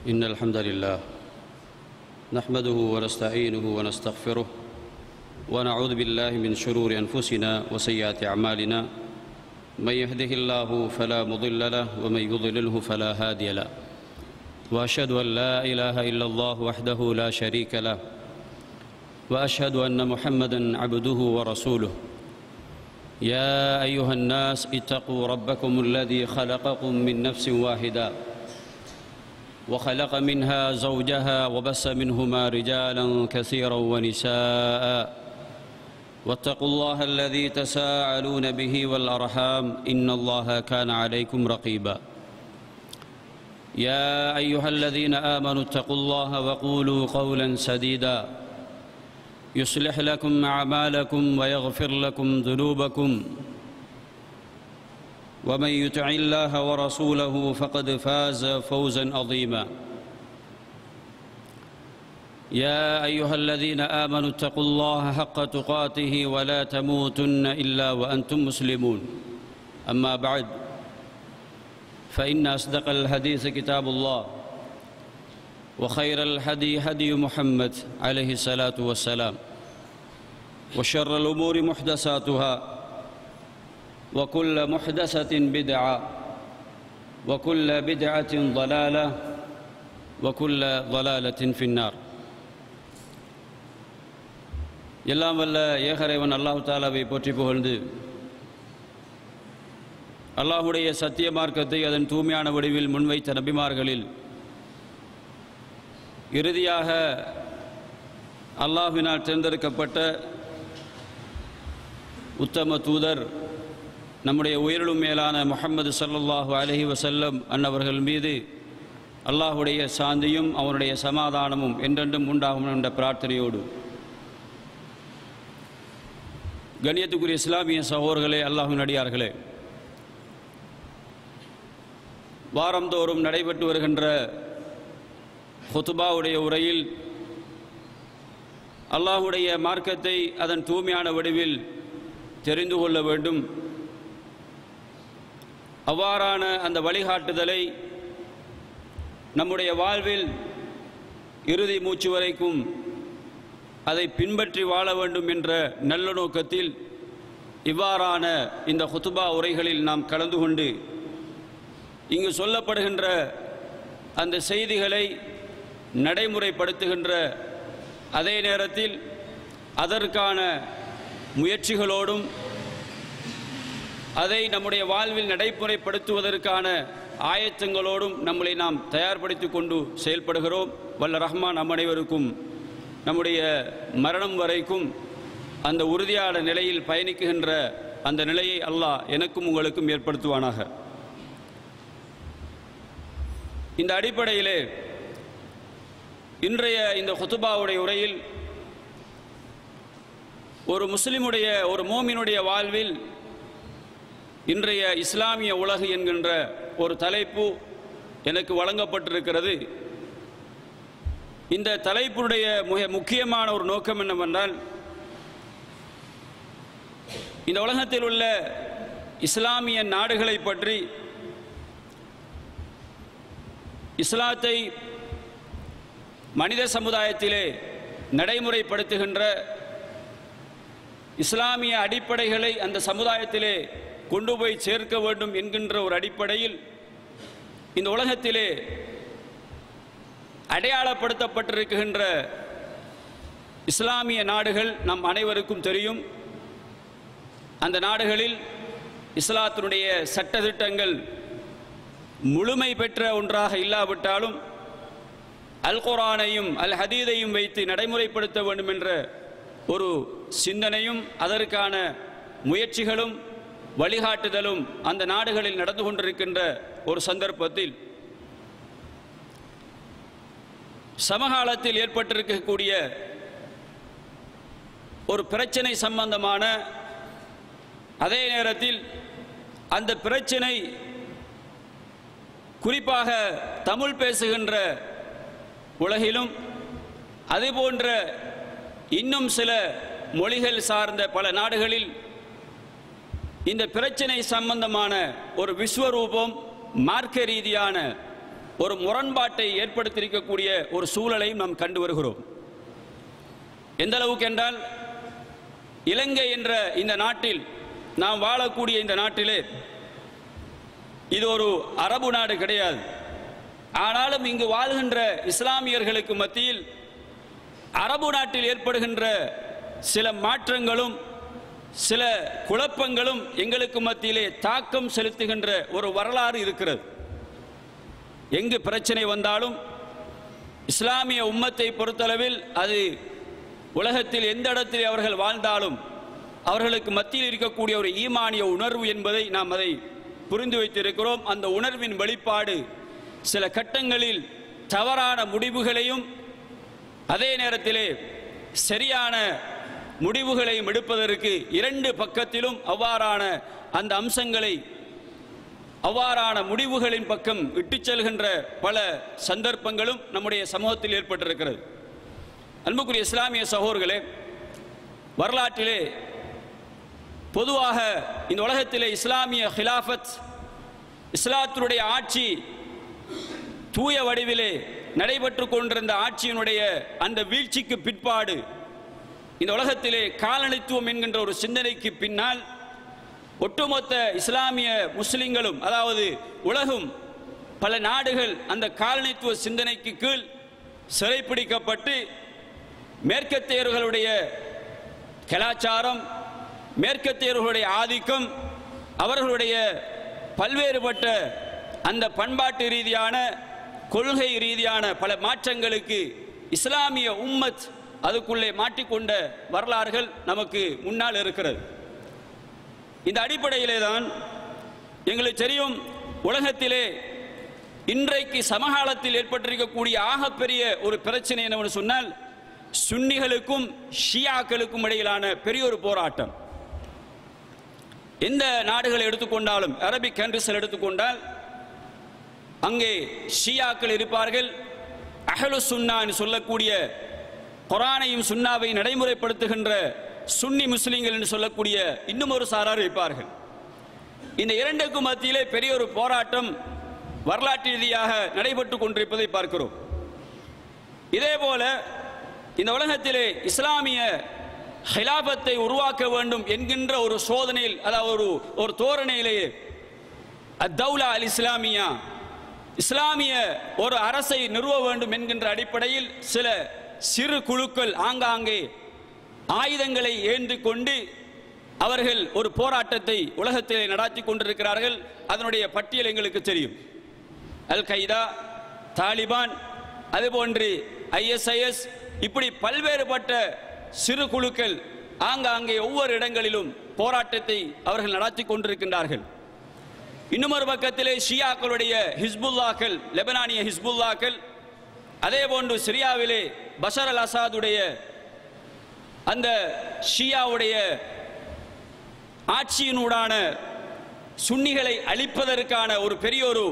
إن الحمد لله نحمده ونستعينه ونستغفره ونعوذ بالله من شرور أنفسنا وسيئات أعمالنا من يهده الله فلا مضل له ومن يضلله فلا هادي له وأشهد أن لا إله إلا الله وحده لا شريك له وأشهد أن محمدا عبده ورسوله يا أيها الناس اتقوا ربكم الذي خلقكم من نفس واحدة وخلق منها زوجها وبس منهما رجالا كثيرا ونساء واتقوا الله الذي تساءلون به والأرحام إن الله كان عليكم رقيبا يا أيها الذين آمنوا اتقوا الله وقولوا قولا سديدا يصلح لكم أعمالكم ويغفر لكم ذنوبكم ومن يطع الله ورسوله فقد فاز فوزا عظيما يا أيها الذين آمنوا اتقوا الله حق تقاته ولا تموتن إلا وأنتم مسلمون أما بعد فإن أصدق الحديث كتاب الله وخير الهدي هدي محمد عليه الصلاة والسلام وشر الأمور محدثاتها وكل محدثة بدعة وكل بدعة ضلالة وكل ضلالة في النار எல்லாம் வல்ல ஏகரைவன் அல்லாஹு தாலாவை போற்றி புகழ்ந்து அல்லாஹுடைய சத்திய மார்க்கத்தை அதன் தூய்மையான வடிவில் முன்வைத்த நபிமார்களில் இறுதியாக அல்லாஹினால் தேர்ந்தெடுக்கப்பட்ட உத்தம தூதர் நம்முடைய உயிரிலும் மேலான முகமது சல்லல்லாஹு அலஹி வசல்லம் அன்னவர்கள் மீது அல்லாஹுடைய சாந்தியும் அவனுடைய சமாதானமும் என்றென்றும் உண்டாகும் என்ற பிரார்த்தனையோடு கண்ணியத்துக்குரிய இஸ்லாமிய சகோதர்களே அல்லாஹின் அடியார்களே வாரந்தோறும் நடைபெற்று வருகின்ற ஹுத்துபாவுடைய உரையில் அல்லாஹுடைய மார்க்கத்தை அதன் தூய்மையான வடிவில் தெரிந்து கொள்ள வேண்டும் அவ்வாறான அந்த வழிகாட்டுதலை நம்முடைய வாழ்வில் இறுதி மூச்சு வரைக்கும் அதை பின்பற்றி வாழ வேண்டும் என்ற நல்ல நோக்கத்தில் இவ்வாறான இந்த ஹுத்துபா உரைகளில் நாம் கலந்து கொண்டு இங்கு சொல்லப்படுகின்ற அந்த செய்திகளை நடைமுறைப்படுத்துகின்ற அதே நேரத்தில் அதற்கான முயற்சிகளோடும் அதை நம்முடைய வாழ்வில் நடைமுறைப்படுத்துவதற்கான ஆயத்தங்களோடும் நம்மளை நாம் தயார்படுத்தி கொண்டு செயல்படுகிறோம் வல்ல ரஹ்மான் நம் அனைவருக்கும் நம்முடைய மரணம் வரைக்கும் அந்த உறுதியான நிலையில் பயணிக்குகின்ற அந்த நிலையை அல்லாஹ் எனக்கும் உங்களுக்கும் ஏற்படுத்துவானாக இந்த அடிப்படையிலே இன்றைய இந்த ஹுத்துபாவுடைய உரையில் ஒரு முஸ்லிமுடைய ஒரு மோமினுடைய வாழ்வில் இன்றைய இஸ்லாமிய உலகு என்கின்ற ஒரு தலைப்பு எனக்கு வழங்கப்பட்டிருக்கிறது இந்த தலைப்புடைய மிக முக்கியமான ஒரு நோக்கம் என்னவென்றால் இந்த உலகத்தில் உள்ள இஸ்லாமிய நாடுகளை பற்றி இஸ்லாத்தை மனித சமுதாயத்திலே நடைமுறைப்படுத்துகின்ற இஸ்லாமிய அடிப்படைகளை அந்த சமுதாயத்திலே கொண்டு போய் சேர்க்க வேண்டும் என்கின்ற ஒரு அடிப்படையில் இந்த உலகத்திலே அடையாளப்படுத்தப்பட்டிருக்கின்ற இஸ்லாமிய நாடுகள் நம் அனைவருக்கும் தெரியும் அந்த நாடுகளில் இஸ்லாத்தினுடைய சட்டத்திட்டங்கள் முழுமை பெற்ற ஒன்றாக இல்லாவிட்டாலும் அல் குரானையும் அல் ஹதீதையும் வைத்து நடைமுறைப்படுத்த வேண்டும் என்ற ஒரு சிந்தனையும் அதற்கான முயற்சிகளும் வழிகாட்டுதலும் அந்த நாடுகளில் நடந்து கொண்டிருக்கின்ற ஒரு சந்தர்ப்பத்தில் சமகாலத்தில் ஏற்பட்டிருக்கக்கூடிய ஒரு பிரச்சனை சம்பந்தமான அதே நேரத்தில் அந்த பிரச்சனை குறிப்பாக தமிழ் பேசுகின்ற உலகிலும் அதுபோன்ற இன்னும் சில மொழிகள் சார்ந்த பல நாடுகளில் இந்த பிரச்சனை சம்பந்தமான ஒரு விஸ்வரூபம் மார்க்க ரீதியான ஒரு முரண்பாட்டை ஏற்படுத்தியிருக்கக்கூடிய ஒரு சூழலையும் நாம் கண்டு வருகிறோம் எந்த அளவுக்கு என்றால் இலங்கை என்ற இந்த நாட்டில் நாம் வாழக்கூடிய இந்த நாட்டிலே இது ஒரு அரபு நாடு கிடையாது ஆனாலும் இங்கு வாழ்கின்ற இஸ்லாமியர்களுக்கு மத்தியில் அரபு நாட்டில் ஏற்படுகின்ற சில மாற்றங்களும் சில குழப்பங்களும் எங்களுக்கு மத்தியிலே தாக்கம் செலுத்துகின்ற ஒரு வரலாறு இருக்கிறது எங்கு பிரச்சனை வந்தாலும் இஸ்லாமிய உம்மத்தை பொறுத்தளவில் அது உலகத்தில் எந்த இடத்தில் அவர்கள் வாழ்ந்தாலும் அவர்களுக்கு மத்தியில் இருக்கக்கூடிய ஒரு ஈமானிய உணர்வு என்பதை நாம் அதை புரிந்து வைத்திருக்கிறோம் அந்த உணர்வின் வெளிப்பாடு சில கட்டங்களில் தவறான முடிவுகளையும் அதே நேரத்திலே சரியான முடிவுகளையும் எடுப்பதற்கு இரண்டு பக்கத்திலும் அவ்வாறான அந்த அம்சங்களை அவ்வாறான முடிவுகளின் பக்கம் இட்டுச் செல்கின்ற பல சந்தர்ப்பங்களும் நம்முடைய சமூகத்தில் ஏற்பட்டிருக்கிறது அன்புக்குரிய இஸ்லாமிய சகோதரர்களே வரலாற்றிலே பொதுவாக இந்த உலகத்திலே இஸ்லாமிய ஹிலாஃபத் இஸ்லாத்தினுடைய ஆட்சி தூய வடிவிலே நடைபெற்று கொண்டிருந்த ஆட்சியினுடைய அந்த வீழ்ச்சிக்கு பிற்பாடு இந்த உலகத்திலே காலனித்துவம் என்கின்ற ஒரு சிந்தனைக்கு பின்னால் ஒட்டுமொத்த இஸ்லாமிய முஸ்லிம்களும் அதாவது உலகும் பல நாடுகள் அந்த காலனித்துவ சிந்தனைக்கு கீழ் சிறைப்பிடிக்கப்பட்டு மேற்கத்தியர்களுடைய கலாச்சாரம் மேற்கத்தியர்களுடைய ஆதிக்கம் அவர்களுடைய பல்வேறுபட்ட அந்த பண்பாட்டு ரீதியான கொள்கை ரீதியான பல மாற்றங்களுக்கு இஸ்லாமிய உம்மத் அதுக்குள்ளே மாட்டிக்கொண்ட வரலாறுகள் நமக்கு முன்னால் இருக்கிறது இந்த அடிப்படையிலே தான் எங்களுக்கு தெரியும் உலகத்திலே இன்றைக்கு சமகாலத்தில் ஏற்பட்டிருக்கக்கூடிய ஆகப்பெரிய ஒரு பிரச்சனை என்னவென்று சொன்னால் சுன்னிகளுக்கும் ஷியாக்களுக்கும் இடையிலான பெரிய ஒரு போராட்டம் எந்த நாடுகளை எடுத்துக்கொண்டாலும் அரபிக் கண்ட்ரிஸில் எடுத்துக்கொண்டால் அங்கே ஷியாக்கள் இருப்பார்கள் அஹலு சுன்னா என்று சொல்லக்கூடிய குரானையும் சுன்னாவை நடைமுறைப்படுத்துகின்ற சுன்னி முஸ்லிம்கள் என்று சொல்லக்கூடிய இன்னும் ஒரு சாரார் இருப்பார்கள் இந்த இரண்டுக்கும் மத்தியிலே பெரிய ஒரு போராட்டம் வரலாற்று ரீதியாக நடைபெற்றுக் கொண்டிருப்பதை பார்க்கிறோம் இதே போல இந்த உலகத்திலே இஸ்லாமிய ஹிலாபத்தை உருவாக்க வேண்டும் என்கின்ற ஒரு சோதனையில் அதாவது ஒரு ஒரு தோரணையிலேயே அத்தௌலா அல் இஸ்லாமியா இஸ்லாமிய ஒரு அரசை நிறுவ வேண்டும் என்கின்ற அடிப்படையில் சில சிறு குழுக்கள் ஆங்காங்கே ஆயுதங்களை ஏந்தி கொண்டு அவர்கள் ஒரு போராட்டத்தை உலகத்திலே நடாத்தி கொண்டிருக்கிறார்கள் அதனுடைய பட்டியல் எங்களுக்கு தெரியும் அல் கைதா தாலிபான் அதுபோன்று ஐஎஸ்ஐஎஸ் இப்படி பல்வேறுபட்ட சிறு குழுக்கள் ஆங்காங்கே ஒவ்வொரு இடங்களிலும் போராட்டத்தை அவர்கள் நடத்தி கொண்டிருக்கின்றார்கள் இன்னும் ஒரு பக்கத்திலே ஷியாக்களுடைய ஹிஸ்புல்லாக்கள் லெபனானிய ஹிஸ்புல்லாக்கள் அதே போன்று சிரியாவிலே பஷர் அல் அசாதுடைய அந்த ஷியாவுடைய ஆட்சியினூடான சுன்னிகளை அழிப்பதற்கான ஒரு பெரிய ஒரு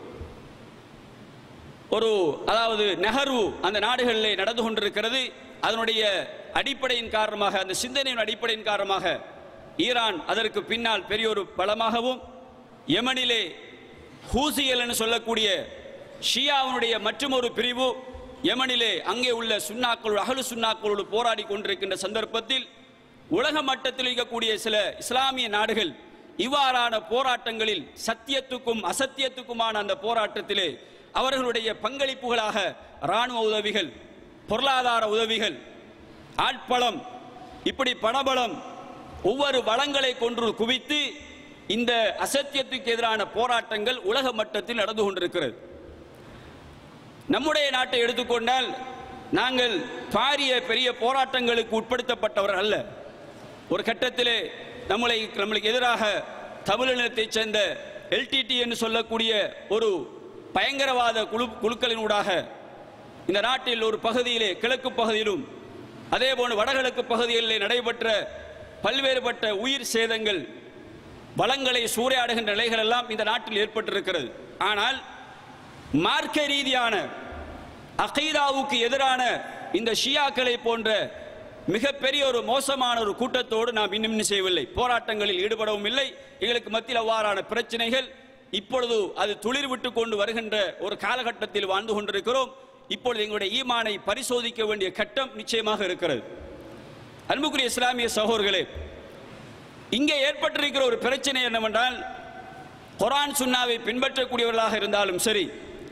ஒரு அதாவது நகர்வு அந்த நாடுகளிலே நடந்து கொண்டிருக்கிறது அதனுடைய அடிப்படையின் காரணமாக அந்த சிந்தனையின் அடிப்படையின் காரணமாக ஈரான் அதற்கு பின்னால் பெரிய ஒரு பலமாகவும் யமனிலே ஹூசியல் என்று சொல்லக்கூடிய ஷியாவினுடைய மற்றொரு பிரிவு யமனிலே அங்கே உள்ள சுன்னாக்கள் அகலு சுன்னாக்களோடு போராடி கொண்டிருக்கின்ற சந்தர்ப்பத்தில் உலக மட்டத்தில் இருக்கக்கூடிய சில இஸ்லாமிய நாடுகள் இவ்வாறான போராட்டங்களில் சத்தியத்துக்கும் அசத்தியத்துக்குமான அந்த போராட்டத்திலே அவர்களுடைய பங்களிப்புகளாக இராணுவ உதவிகள் பொருளாதார உதவிகள் ஆட்பலம் இப்படி பணபலம் ஒவ்வொரு வளங்களை கொன்று குவித்து இந்த அசத்தியத்துக்கு எதிரான போராட்டங்கள் உலக மட்டத்தில் நடந்து கொண்டிருக்கிறது நம்முடைய நாட்டை எடுத்துக்கொண்டால் நாங்கள் பாரிய பெரிய போராட்டங்களுக்கு உட்படுத்தப்பட்டவர்கள் அல்ல ஒரு கட்டத்திலே நம்மளை நம்மளுக்கு எதிராக தமிழினத்தைச் சேர்ந்த எல்டிடி என்று சொல்லக்கூடிய ஒரு பயங்கரவாத குழு குழுக்களினூடாக இந்த நாட்டில் ஒரு பகுதியிலே கிழக்கு பகுதியிலும் அதே போன்று வடகிழக்கு பகுதிகளிலே நடைபெற்ற பல்வேறுபட்ட உயிர் சேதங்கள் வளங்களை சூறையாடுகின்ற நிலைகள் எல்லாம் இந்த நாட்டில் ஏற்பட்டிருக்கிறது ஆனால் மார்க்க ரீதியான அகைதாவுக்கு எதிரான இந்த ஷியாக்களை போன்ற மிகப்பெரிய ஒரு மோசமான ஒரு கூட்டத்தோடு நாம் இன்னும் செய்யவில்லை போராட்டங்களில் ஈடுபடவும் இல்லை எங்களுக்கு மத்தியில் அவ்வாறான பிரச்சனைகள் இப்பொழுது அது துளிர் விட்டு கொண்டு வருகின்ற ஒரு காலகட்டத்தில் வாழ்ந்து கொண்டிருக்கிறோம் இப்பொழுது எங்களுடைய ஈமானை பரிசோதிக்க வேண்டிய கட்டம் நிச்சயமாக இருக்கிறது அன்புக்குரிய இஸ்லாமிய சகோதரர்களே இங்கே ஏற்பட்டிருக்கிற ஒரு பிரச்சனை என்னவென்றால் குரான் சுன்னாவை பின்பற்றக்கூடியவர்களாக இருந்தாலும் சரி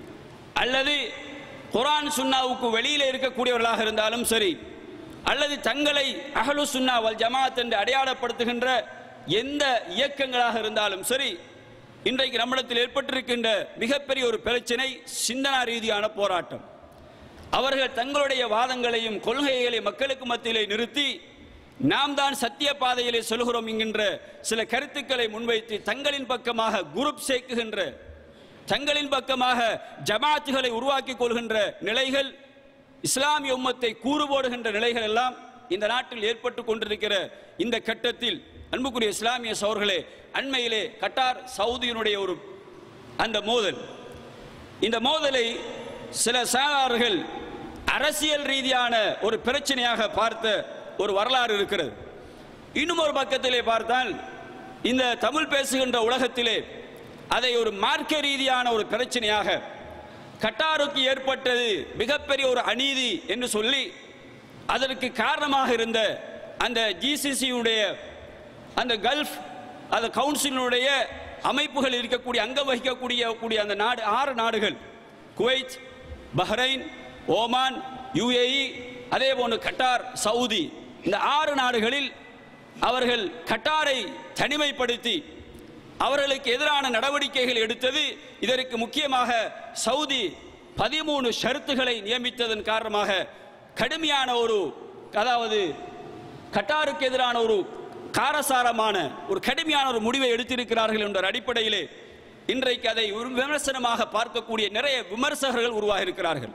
அல்லது குரான் சுன்னாவுக்கு வெளியிலே இருக்கக்கூடியவர்களாக இருந்தாலும் சரி அல்லது தங்களை அஹ்லு சுன்னா வல் ஜமாத் என்று அடையாளப்படுத்துகின்ற எந்த இயக்கங்களாக இருந்தாலும் சரி இன்றைக்கு நம்மிடத்தில் ஏற்பட்டிருக்கின்ற மிகப்பெரிய ஒரு பிரச்சனை சிந்தனா ரீதியான போராட்டம் அவர்கள் தங்களுடைய வாதங்களையும் கொள்கைகளையும் மக்களுக்கு மத்தியிலே நிறுத்தி நாம் தான் சத்திய பாதையிலே சொல்கிறோம் என்கின்ற சில கருத்துக்களை முன்வைத்து தங்களின் பக்கமாக குரூப் சேர்க்குகின்ற தங்களின் பக்கமாக ஜமாத்துகளை உருவாக்கிக் கொள்கின்ற நிலைகள் இஸ்லாமிய உம்மத்தை கூறுபோடுகின்ற நிலைகள் எல்லாம் இந்த நாட்டில் ஏற்பட்டு கொண்டிருக்கிற இந்த கட்டத்தில் அன்புக்குரிய இஸ்லாமிய சோர்களே அண்மையிலே கட்டார் சவுதியினுடைய ஒரு அந்த மோதல் இந்த மோதலை சில சாதார்கள் அரசியல் ரீதியான ஒரு பிரச்சனையாக பார்த்த ஒரு வரலாறு இருக்கிறது இன்னும் ஒரு பக்கத்திலே பார்த்தால் இந்த தமிழ் பேசுகின்ற உலகத்திலே அதை ஒரு மார்க்க ரீதியான ஒரு பிரச்சனையாக கட்டாருக்கு ஏற்பட்டது மிகப்பெரிய ஒரு அநீதி என்று சொல்லி அதற்கு காரணமாக இருந்த அந்த ஜிசிசியுடைய அந்த கல்ஃப் அந்த கவுன்சிலினுடைய அமைப்புகள் இருக்கக்கூடிய அங்கம் வகிக்கக்கூடிய கூடிய அந்த நாடு ஆறு நாடுகள் குவைத் பஹ்ரைன் ஓமான் யுஏஇ அதே போன்று கட்டார் சவுதி இந்த ஆறு நாடுகளில் அவர்கள் கட்டாரை தனிமைப்படுத்தி அவர்களுக்கு எதிரான நடவடிக்கைகள் எடுத்தது இதற்கு முக்கியமாக சவுதி பதிமூணு ஷரத்துகளை நியமித்ததன் காரணமாக கடுமையான ஒரு அதாவது கட்டாருக்கு எதிரான ஒரு காரசாரமான ஒரு கடுமையான ஒரு முடிவை எடுத்திருக்கிறார்கள் என்ற அடிப்படையிலே இன்றைக்கு அதை ஒரு விமர்சனமாக பார்க்கக்கூடிய நிறைய விமர்சகர்கள் உருவாகி இருக்கிறார்கள்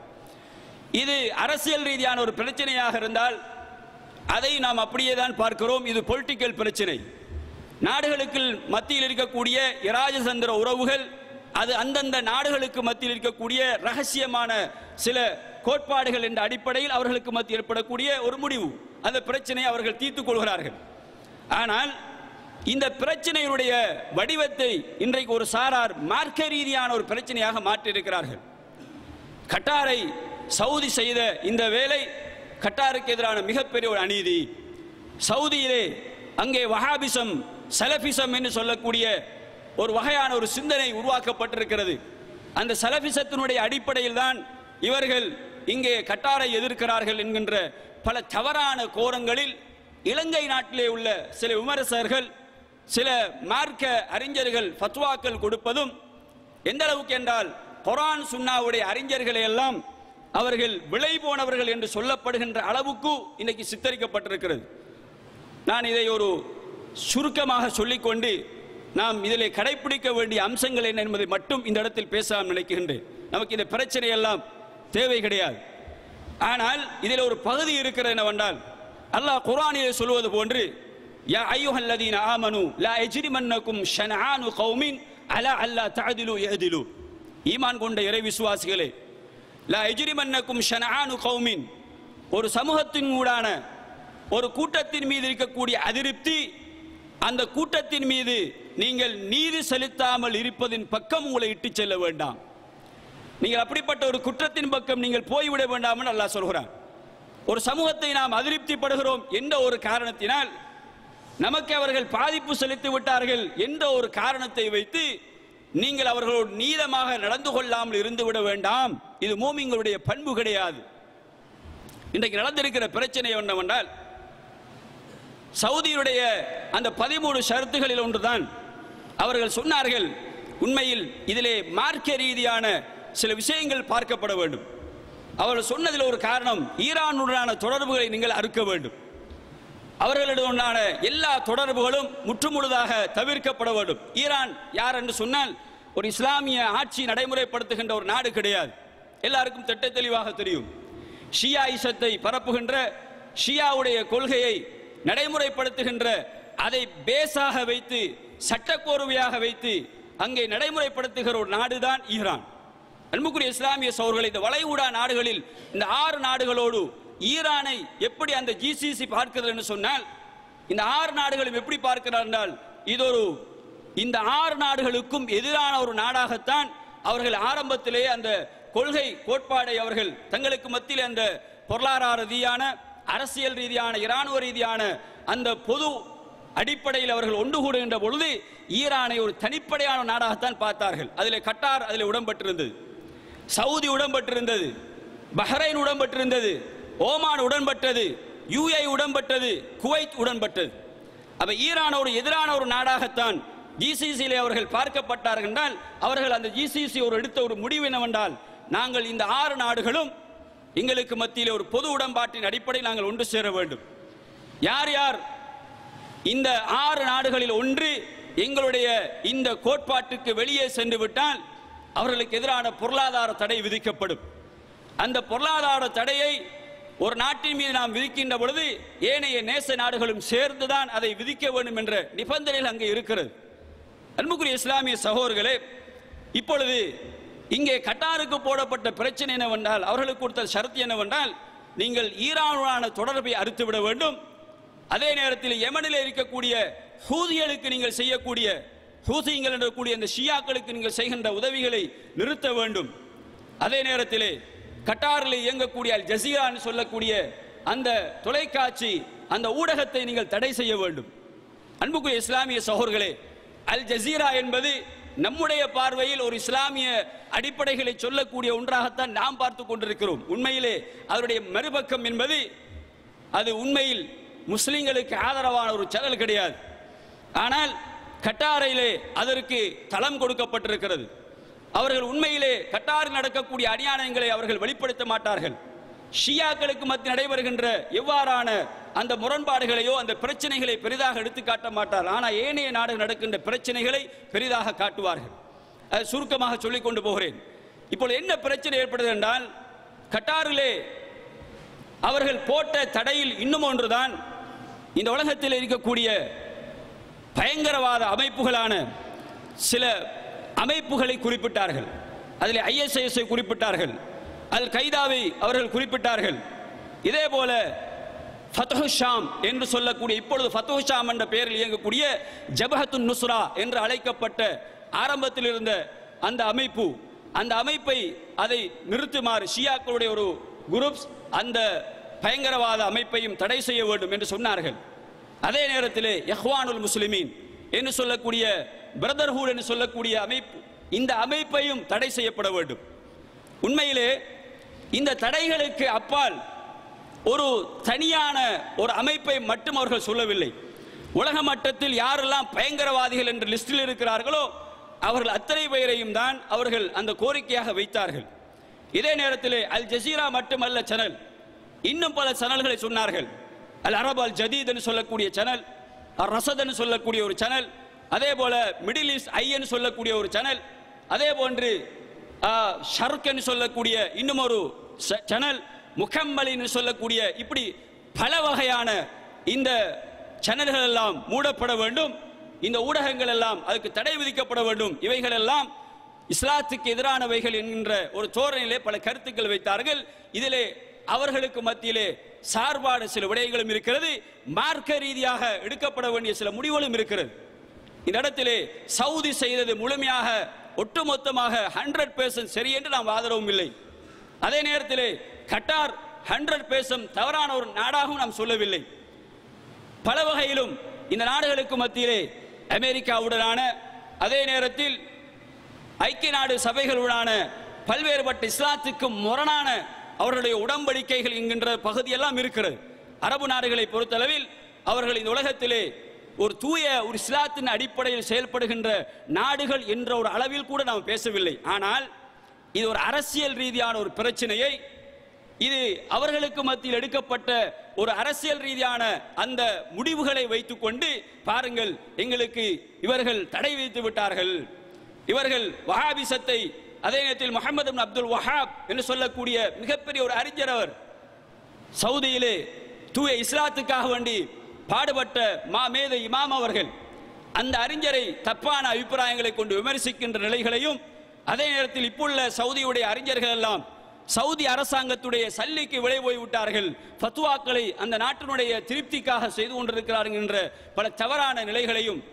இது அரசியல் ரீதியான ஒரு பிரச்சனையாக இருந்தால் அதை நாம் அப்படியே தான் பார்க்கிறோம் இது பொலிட்டிக்கல் பிரச்சனை நாடுகளுக்கு மத்தியில் இருக்கக்கூடிய இராஜதந்திர உறவுகள் அது அந்தந்த நாடுகளுக்கு மத்தியில் இருக்கக்கூடிய ரகசியமான சில கோட்பாடுகள் என்ற அடிப்படையில் அவர்களுக்கு மத்தியில் ஏற்படக்கூடிய ஒரு முடிவு அந்த பிரச்சனையை அவர்கள் தீர்த்துக் கொள்கிறார்கள் ஆனால் இந்த பிரச்சனையினுடைய வடிவத்தை இன்றைக்கு ஒரு சாரார் மார்க்க ரீதியான ஒரு பிரச்சனையாக மாற்றியிருக்கிறார்கள் கட்டாரை சவுதி செய்த இந்த வேலை கட்டாருக்கு எதிரான மிகப்பெரிய ஒரு அநீதி சவுதியிலே அங்கே வஹாபிசம் சலபிசம் என்று சொல்லக்கூடிய ஒரு வகையான ஒரு சிந்தனை உருவாக்கப்பட்டிருக்கிறது அந்த சலபிசத்தினுடைய அடிப்படையில் தான் இவர்கள் இங்கே கட்டாரை எதிர்க்கிறார்கள் என்கின்ற பல தவறான கோரங்களில் இலங்கை நாட்டிலே உள்ள சில விமர்சகர்கள் சில மார்க்க அறிஞர்கள் ஃபத்வாக்கள் கொடுப்பதும் எந்த அளவுக்கு என்றால் குரான் சுன்னாவுடைய அறிஞர்களை எல்லாம் அவர்கள் விலை போனவர்கள் என்று சொல்லப்படுகின்ற அளவுக்கு இன்னைக்கு சித்தரிக்கப்பட்டிருக்கிறது நான் இதை ஒரு சுருக்கமாக சொல்லிக்கொண்டு நாம் இதிலே கடைபிடிக்க வேண்டிய அம்சங்கள் என்ன என்பதை மட்டும் இந்த இடத்தில் பேசலாம் நினைக்கின்றேன் நமக்கு இந்த பிரச்சனை எல்லாம் தேவை கிடையாது ஆனால் இதில் ஒரு பகுதி இருக்கிறது என்னவென்றால் அல்லாஹ் குர்ஆனிலே சொல்வது போன்று யா ஐயுஹல்லதீன ஆமனு லா எஜ்ரிமன்னக்கும் ஷன்ஆனு கௌமின் அலா அல்லா தஅதிலு யஅதிலு ஈமான் கொண்ட இறை விசுவாசிகளே லா எஜ்ரிமன்னக்கும் ஷன்ஆனு கௌமின் ஒரு சமூகத்தின் ஊடான ஒரு கூட்டத்தின் மீது இருக்கக்கூடிய அதிருப்தி அந்த கூட்டத்தின் மீது நீங்கள் நீதி செலுத்தாமல் இருப்பதின் பக்கம் உங்களை இட்டுச் செல்ல வேண்டாம் நீங்கள் அப்படிப்பட்ட ஒரு குற்றத்தின் பக்கம் நீங்கள் போய்விட வேண்டாம் என்று அல்லாஹ் சொல்கிறான் ஒரு சமூகத்தை நாம் அதிருப்திப்படுகிறோம் என்ற ஒரு காரணத்தினால் நமக்கு அவர்கள் பாதிப்பு செலுத்தி விட்டார்கள் என்ற ஒரு காரணத்தை வைத்து நீங்கள் அவர்களோடு நீதமாக நடந்து கொள்ளாமல் இருந்து விட வேண்டாம் இது மூமிங்களுடைய பண்பு கிடையாது இன்றைக்கு நடந்திருக்கிற பிரச்சனை என்னவென்றால் சவுதியுடைய அந்த பதிமூணு ஷரத்துகளில் ஒன்றுதான் அவர்கள் சொன்னார்கள் உண்மையில் இதிலே மார்க்க ரீதியான சில விஷயங்கள் பார்க்கப்பட வேண்டும் அவர்கள் சொன்னதில் ஒரு காரணம் ஈரானுடனான தொடர்புகளை நீங்கள் அறுக்க வேண்டும் அவர்களுடனான எல்லா தொடர்புகளும் முற்றுமுழுதாக தவிர்க்கப்பட வேண்டும் ஈரான் யார் என்று சொன்னால் ஒரு இஸ்லாமிய ஆட்சி நடைமுறைப்படுத்துகின்ற ஒரு நாடு கிடையாது எல்லாருக்கும் திட்ட தெளிவாக தெரியும் ஷியா இசத்தை பரப்புகின்ற ஷியாவுடைய கொள்கையை நடைமுறைப்படுத்துகின்ற அதை பேஸாக வைத்து சட்டக்கோர்வையாக வைத்து அங்கே நடைமுறைப்படுத்துகிற ஒரு நாடுதான் ஈரான் அன்புக்குரிய இஸ்லாமிய சோர்களை இந்த வளைகுடா நாடுகளில் இந்த ஆறு நாடுகளோடு ஈரானை எப்படி அந்த ஜிசிசி பார்க்கிறது என்று சொன்னால் இந்த ஆறு நாடுகளும் எப்படி பார்க்கிறார் என்றால் இது ஒரு இந்த ஆறு நாடுகளுக்கும் எதிரான ஒரு நாடாகத்தான் அவர்கள் ஆரம்பத்திலேயே அந்த கொள்கை கோட்பாடை அவர்கள் தங்களுக்கு மத்தியில் அந்த பொருளாதார ரீதியான அரசியல் ரீதியான இராணுவ ரீதியான அந்த பொது அடிப்படையில் அவர்கள் ஒன்று கூடுகின்ற பொழுது ஈரானை ஒரு தனிப்படையான நாடாகத்தான் பார்த்தார்கள் அதில் கட்டார் அதில் உடன்பட்டிருந்தது சவுதி உடன்பட்டிருந்தது பஹ்ரைன் உடன்பட்டிருந்தது ஓமான் உடன்பட்டது யுஏ உடன்பட்டது குவைத் உடன்பட்டது அப்ப ஈரான் ஒரு எதிரான ஒரு நாடாகத்தான் ஜிசிசியிலே அவர்கள் பார்க்கப்பட்டார்கள் என்றால் அவர்கள் அந்த ஜிசிசி ஒரு எடுத்த ஒரு முடிவு என்னவென்றால் நாங்கள் இந்த ஆறு நாடுகளும் எங்களுக்கு மத்தியில் ஒரு பொது உடன்பாட்டின் அடிப்படையில் நாங்கள் ஒன்று சேர வேண்டும் யார் யார் இந்த ஆறு நாடுகளில் ஒன்று எங்களுடைய இந்த கோட்பாட்டுக்கு வெளியே சென்று விட்டால் அவர்களுக்கு எதிரான பொருளாதார தடை விதிக்கப்படும் அந்த பொருளாதார தடையை ஒரு நாட்டின் மீது நாம் விதிக்கின்ற பொழுது ஏனைய நேச நாடுகளும் சேர்ந்துதான் அதை விதிக்க வேண்டும் என்ற நிபந்தனைகள் அங்கே இருக்கிறது அன்புக்குரிய இஸ்லாமிய சகோதரர்களே இப்பொழுது இங்கே கட்டாருக்கு போடப்பட்ட பிரச்சனை என்னவென்றால் அவர்களுக்கு கொடுத்த ஷரத்து என்னவென்றால் நீங்கள் ஈரானுடனான தொடர்பை அறுத்துவிட வேண்டும் அதே நேரத்தில் யமனில் இருக்கக்கூடிய ஹூதிகளுக்கு நீங்கள் செய்யக்கூடிய ஹூசிங்கள் என்றக்கூடிய அந்த ஷியாக்களுக்கு நீங்கள் செய்கின்ற உதவிகளை நிறுத்த வேண்டும் அதே நேரத்திலே கட்டாரில் இயங்கக்கூடிய அல் ஜசீரான்னு சொல்லக்கூடிய அந்த தொலைக்காட்சி அந்த ஊடகத்தை நீங்கள் தடை செய்ய வேண்டும் அன்புக்குரிய இஸ்லாமிய சகோதரர்களே அல் ஜசீரா என்பது நம்முடைய பார்வையில் ஒரு இஸ்லாமிய அடிப்படைகளை சொல்லக்கூடிய ஒன்றாகத்தான் நாம் பார்த்து கொண்டிருக்கிறோம் உண்மையிலே அதனுடைய மறுபக்கம் என்பது அது உண்மையில் முஸ்லிம்களுக்கு ஆதரவான ஒரு சேனல் கிடையாது ஆனால் கட்டாரையிலே அதற்கு தளம் கொடுக்கப்பட்டிருக்கிறது அவர்கள் உண்மையிலே கட்டாரில் நடக்கக்கூடிய அநியாயங்களை அவர்கள் வெளிப்படுத்த மாட்டார்கள் ஷியாக்களுக்கு மத்தியில் நடைபெறுகின்ற எவ்வாறான அந்த முரண்பாடுகளையோ அந்த பிரச்சனைகளை பெரிதாக எடுத்து காட்ட மாட்டார் ஆனால் ஏனைய நாடு நடக்கின்ற பிரச்சனைகளை பெரிதாக காட்டுவார்கள் அது சுருக்கமாக சொல்லிக் கொண்டு போகிறேன் இப்பொழுது என்ன பிரச்சனை ஏற்படுது என்றால் கட்டாரிலே அவர்கள் போட்ட தடையில் இன்னும் ஒன்றுதான் இந்த உலகத்தில் இருக்கக்கூடிய பயங்கரவாத அமைப்புகளான சில அமைப்புகளை குறிப்பிட்டார்கள் அதில் ஐஎஸ்ஐஎஸ்ஐ குறிப்பிட்டார்கள் அல் கைதாவை அவர்கள் குறிப்பிட்டார்கள் இதே போல ஃபத்ஹு ஷாம் என்று சொல்லக்கூடிய இப்பொழுது ஃபத்ஹு ஷாம் என்ற பெயரில் இயங்கக்கூடிய ஜபஹத்துன் நுஸ்ரா என்று அழைக்கப்பட்ட ஆரம்பத்தில் இருந்த அந்த அமைப்பு அந்த அமைப்பை அதை நிறுத்துமாறு ஷியாக்களுடைய ஒரு குரூப்ஸ் அந்த பயங்கரவாத அமைப்பையும் தடை செய்ய வேண்டும் என்று சொன்னார்கள் அதே நேரத்திலே யஹ்வானுல் முஸ்லிமீன் என்று சொல்லக்கூடிய பிரதர்ஹூட் என்று சொல்லக்கூடிய அமைப்பு இந்த அமைப்பையும் தடை செய்யப்பட வேண்டும் உண்மையிலே இந்த தடைகளுக்கு அப்பால் ஒரு தனியான ஒரு அமைப்பை மட்டும் அவர்கள் சொல்லவில்லை உலக மட்டத்தில் யாரெல்லாம் பயங்கரவாதிகள் என்ற லிஸ்டில் இருக்கிறார்களோ அவர்கள் அத்தனை பெயரையும் தான் அவர்கள் அந்த கோரிக்கையாக வைத்தார்கள் இதே நேரத்திலே அல் ஜசீரா மட்டுமல்ல சேனல் இன்னும் பல சேனல்களை சொன்னார்கள் அல் அரப் அல் ஜதீத் என்று சொல்லக்கூடிய சேனல் அல் ரசத் என்று சொல்லக்கூடிய ஒரு சேனல் அதே போல மிடில் ஈஸ்ட் ஐ என்று சொல்லக்கூடிய ஒரு சேனல் அதே போன்று ஷர்க் என்று சொல்லக்கூடிய இன்னும் ஒரு சேனல் முகம்மலி என்று சொல்லக்கூடிய இப்படி பல வகையான இந்த சேனல்கள் எல்லாம் மூடப்பட வேண்டும் இந்த ஊடகங்கள் எல்லாம் அதுக்கு தடை விதிக்கப்பட வேண்டும் இவைகள் எல்லாம் இஸ்லாத்துக்கு எதிரானவைகள் என்கின்ற ஒரு தோரணையிலே பல கருத்துக்கள் வைத்தார்கள் இதிலே அவர்களுக்கு மத்தியிலே சார்பான சில விடயங்களும் இருக்கிறது மார்க்க ரீதியாக எடுக்கப்பட வேண்டிய சில முடிவுகளும் இருக்கிறது இந்த இடத்திலே சவுதி செய்தது முழுமையாக ஒட்டுமொத்தமாக ஹண்ட்ரட் பேர்சன்ட் சரி என்று நாம் ஆதரவும் இல்லை அதே நேரத்திலே கட்டார் ஹண்ட்ரட் பேர்சன்ட் தவறான ஒரு நாடாகவும் நாம் சொல்லவில்லை பல வகையிலும் இந்த நாடுகளுக்கு மத்தியிலே அமெரிக்காவுடனான அதே நேரத்தில் ஐக்கிய நாடு சபைகளுடனான பல்வேறுபட்ட இஸ்லாத்துக்கு முரணான அவர்களுடைய உடன்படிக்கைகள் என்கின்ற பகுதியெல்லாம் இருக்கிறது அரபு நாடுகளை பொறுத்தளவில் அவர்கள் இந்த உலகத்திலே ஒரு தூய ஒரு இஸ்லாத்தின் அடிப்படையில் செயல்படுகின்ற நாடுகள் என்ற ஒரு அளவில் கூட நாம் பேசவில்லை ஆனால் இது ஒரு அரசியல் ரீதியான ஒரு பிரச்சனையை இது அவர்களுக்கு மத்தியில் எடுக்கப்பட்ட ஒரு அரசியல் ரீதியான அந்த முடிவுகளை வைத்துக்கொண்டு பாருங்கள் எங்களுக்கு இவர்கள் தடை விதித்து விட்டார்கள் இவர்கள் வஹாபிசத்தை அதே நேரத்தில் முகமது அப்துல் வஹாப் என்று சொல்லக்கூடிய மிகப்பெரிய ஒரு அறிஞர் அவர் சவுதியிலே தூய இஸ்லாத்துக்காக வேண்டி பாடுபட்ட மா மேத இமாம் அவர்கள் அந்த அறிஞரை தப்பான அபிப்பிராயங்களை கொண்டு விமர்சிக்கின்ற நிலைகளையும் அதே நேரத்தில் இப்புள்ள சவுதியுடைய அறிஞர்கள் எல்லாம் சவுதி அரசாங்கத்துடைய சல்லிக்கு விலை போய் விட்டார்கள் ஃபத்துவாக்களை அந்த நாட்டினுடைய திருப்திக்காக செய்து கொண்டிருக்கிறார்கள் என்ற பல தவறான நிலைகளையும்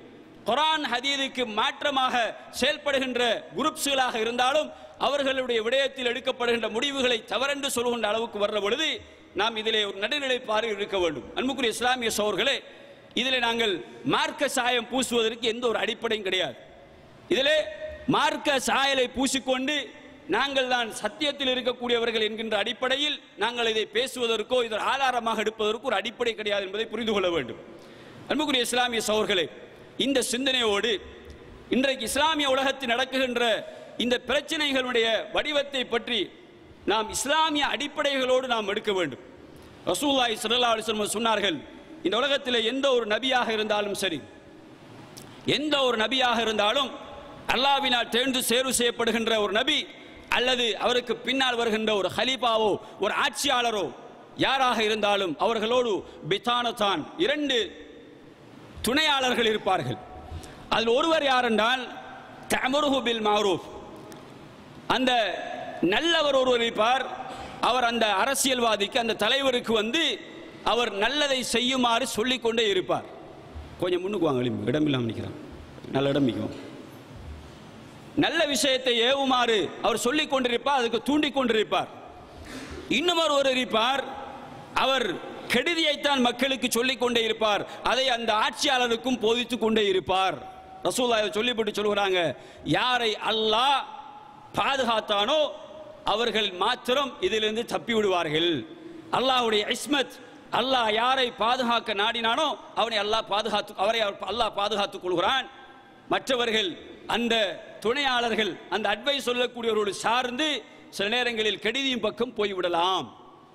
குரான் ஹதீதுக்கு மாற்றமாக செயல்படுகின்ற குரூப்ஸ்களாக இருந்தாலும் அவர்களுடைய விடயத்தில் எடுக்கப்படுகின்ற முடிவுகளை தவறென்று சொல்கின்ற அளவுக்கு வர்ற பொழுது நாம் இதிலே ஒரு நடுநிலைப்பாடு இருக்க வேண்டும் அன்புக்குரிய இஸ்லாமிய சோர்களே இதிலே நாங்கள் மார்க்க சாயம் பூசுவதற்கு எந்த ஒரு அடிப்படையும் கிடையாது இதிலே மார்க்க சாயலை பூசிக்கொண்டு நாங்கள் தான் சத்தியத்தில் இருக்கக்கூடியவர்கள் என்கின்ற அடிப்படையில் நாங்கள் இதை பேசுவதற்கோ இதை ஆதாரமாக எடுப்பதற்கோ ஒரு அடிப்படை கிடையாது என்பதை புரிந்து கொள்ள வேண்டும் அன்புக்குரிய இஸ்லாமிய சோர்களே இந்த சிந்தனையோடு இன்றைக்கு இஸ்லாமிய உலகத்தில் நடக்குகின்ற இந்த பிரச்சனைகளுடைய வடிவத்தை பற்றி நாம் இஸ்லாமிய அடிப்படைகளோடு நாம் எடுக்க வேண்டும் ரசூல்லாய் ஸல்லல்லாஹு அலைஹி வஸல்லம் சொன்னார்கள் இந்த உலகத்தில் எந்த ஒரு நபியாக இருந்தாலும் சரி எந்த ஒரு நபியாக இருந்தாலும் அல்லாவினால் தேர்ந்து தேர்வு செய்யப்படுகின்ற ஒரு நபி அல்லது அவருக்கு பின்னால் வருகின்ற ஒரு ஹலீஃபாவோ ஒரு ஆட்சியாளரோ யாராக இருந்தாலும் அவர்களோடு பித்தானத்தான் இரண்டு துணையாளர்கள் இருப்பார்கள் அதில் ஒருவர் யார் என்றால் தமருஹு பில் மாரூஃப் அந்த நல்லவர் ஒருவர் இருப்பார் அவர் அந்த அரசியல்வாதிக்கு அந்த தலைவருக்கு வந்து அவர் நல்லதை செய்யுமாறு சொல்லிக்கொண்டே இருப்பார் கொஞ்சம் முன்னுக்கு வாங்க எலும்பு. இடம் இல்லாமல் நிற்கிறான் நல்ல இடம் நிற்கும் நல்ல விஷயத்தை ஏவுமாறு அவர் சொல்லிக் கொண்டிருப்பார் அதுக்கு தூண்டிக் கொண்டிருப்பார் இன்னும் ஒருவர் இருப்பார் அவர் கெடுதியைத்தான் மக்களுக்கு சொல்லிக் கொண்டே இருப்பார் அதை அந்த ஆட்சியாளருக்கும் போதித்துக் கொண்டே இருப்பார் ரசூல்லா இதை சொல்லிவிட்டு சொல்கிறாங்க யாரை அல்லாஹ் பாதுகாத்தானோ அவர்கள் மாத்திரம் இதிலிருந்து தப்பி விடுவார்கள் அல்லாஹ்வுடைய இஸ்மத் அல்லாஹ் யாரை பாதுகாக்க நாடினானோ அவனை அல்லாஹ் பாதுகாத்து அவரை அவர் அல்லாஹ் பாதுகாத்துக் கொள்கிறான் மற்றவர்கள் அந்த துணையாளர்கள் அந்த அட்வைஸ் சொல்லக்கூடியவரோடு சார்ந்து சில நேரங்களில் கெடுதியின் பக்கம் போய்விடலாம்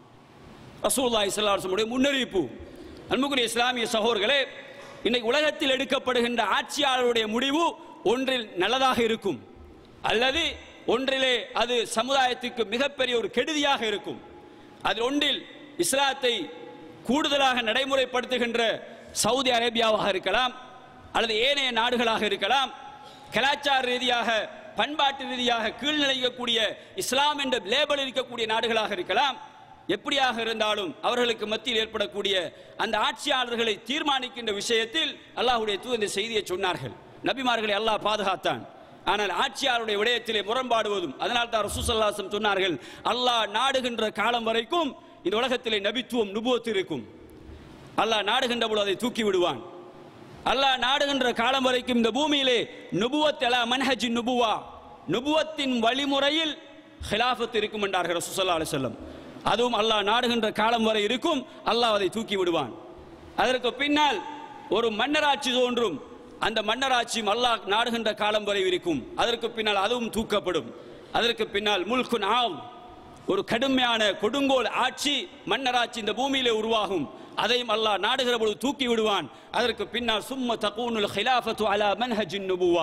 ரசூலுல்லாஹி ஸல்லல்லாஹு அலைஹி வஸல்லம் முன்னறிவிப்பு அன்புக்குரிய இஸ்லாமிய சகோதரர்களே இன்னைக்கு உலகத்தில் எடுக்கப்படுகின்ற ஆட்சியாளருடைய முடிவு ஒன்றில் நல்லதாக இருக்கும் அல்லது ஒன்றிலே அது சமுதாயத்துக்கு மிகப்பெரிய ஒரு கெடுதியாக இருக்கும் அது ஒன்றில் இஸ்லாத்தை கூடுதலாக நடைமுறைப்படுத்துகின்ற சவுதி அரேபியாவாக இருக்கலாம் அல்லது ஏனைய நாடுகளாக இருக்கலாம் கலாச்சார ரீதியாக பண்பாட்டு ரீதியாக கீழ்நிலைக்கக்கூடிய இஸ்லாம் என்ற லேபல் இருக்கக்கூடிய நாடுகளாக இருக்கலாம் எப்படியாக இருந்தாலும் அவர்களுக்கு மத்தியில் ஏற்படக்கூடிய அந்த ஆட்சியாளர்களை தீர்மானிக்கின்ற விஷயத்தில் அல்லாஹ்வுடைய தூதர் இந்த செய்தியை சொன்னார்கள் நபிமார்களை அல்லாஹ் பாதுகாத்தான் ஆனால் ஆட்சியாளருடைய விடயத்திலே முரண்பாடுவதும் அதனால் தான் ரசூசல்லாசம் சொன்னார்கள் அல்லாஹ் நாடுகின்ற காலம் வரைக்கும் இந்த உலகத்திலே நபித்துவம் நுபுவத்து இருக்கும் அல்லாஹ் நாடுகின்ற பொழுது அதை தூக்கி விடுவான் அல்லாஹ் நாடுகின்ற காலம் வரைக்கும் இந்த பூமியிலே நுபுவத் அலா மன்ஹஜின் நுபுவா நுபுவத்தின் வழிமுறையில் ஹிலாஃபத் இருக்கும் என்றார்கள் ரசூசல்லா அலிசல்லம் அதுவும் அல்லாஹ் நாடுகின்ற காலம் வரை இருக்கும் அல்லாஹ் அதை தூக்கி விடுவான் அதற்கு பின்னால் ஒரு மன்னராட்சி தோன்றும் அந்த மன்னராட்சியும் அல்லாஹ் நாடுகின்ற காலம் வரை இருக்கும் அதற்கு பின்னால் அதுவும் தூக்கப்படும் அதற்கு பின்னால் முல்குன் ஆவ் ஒரு கடுமையான கொடுங்கோல் ஆட்சி மன்னராட்சி இந்த பூமியிலே உருவாகும் அதையும் அல்லாஹ் நாடுகிற பொழுது தூக்கி விடுவான் அதற்கு பின்னால் சும்ம தகூனுல் ஹிலாஃபத்து அலா மன்ஹஜின் நுபுவா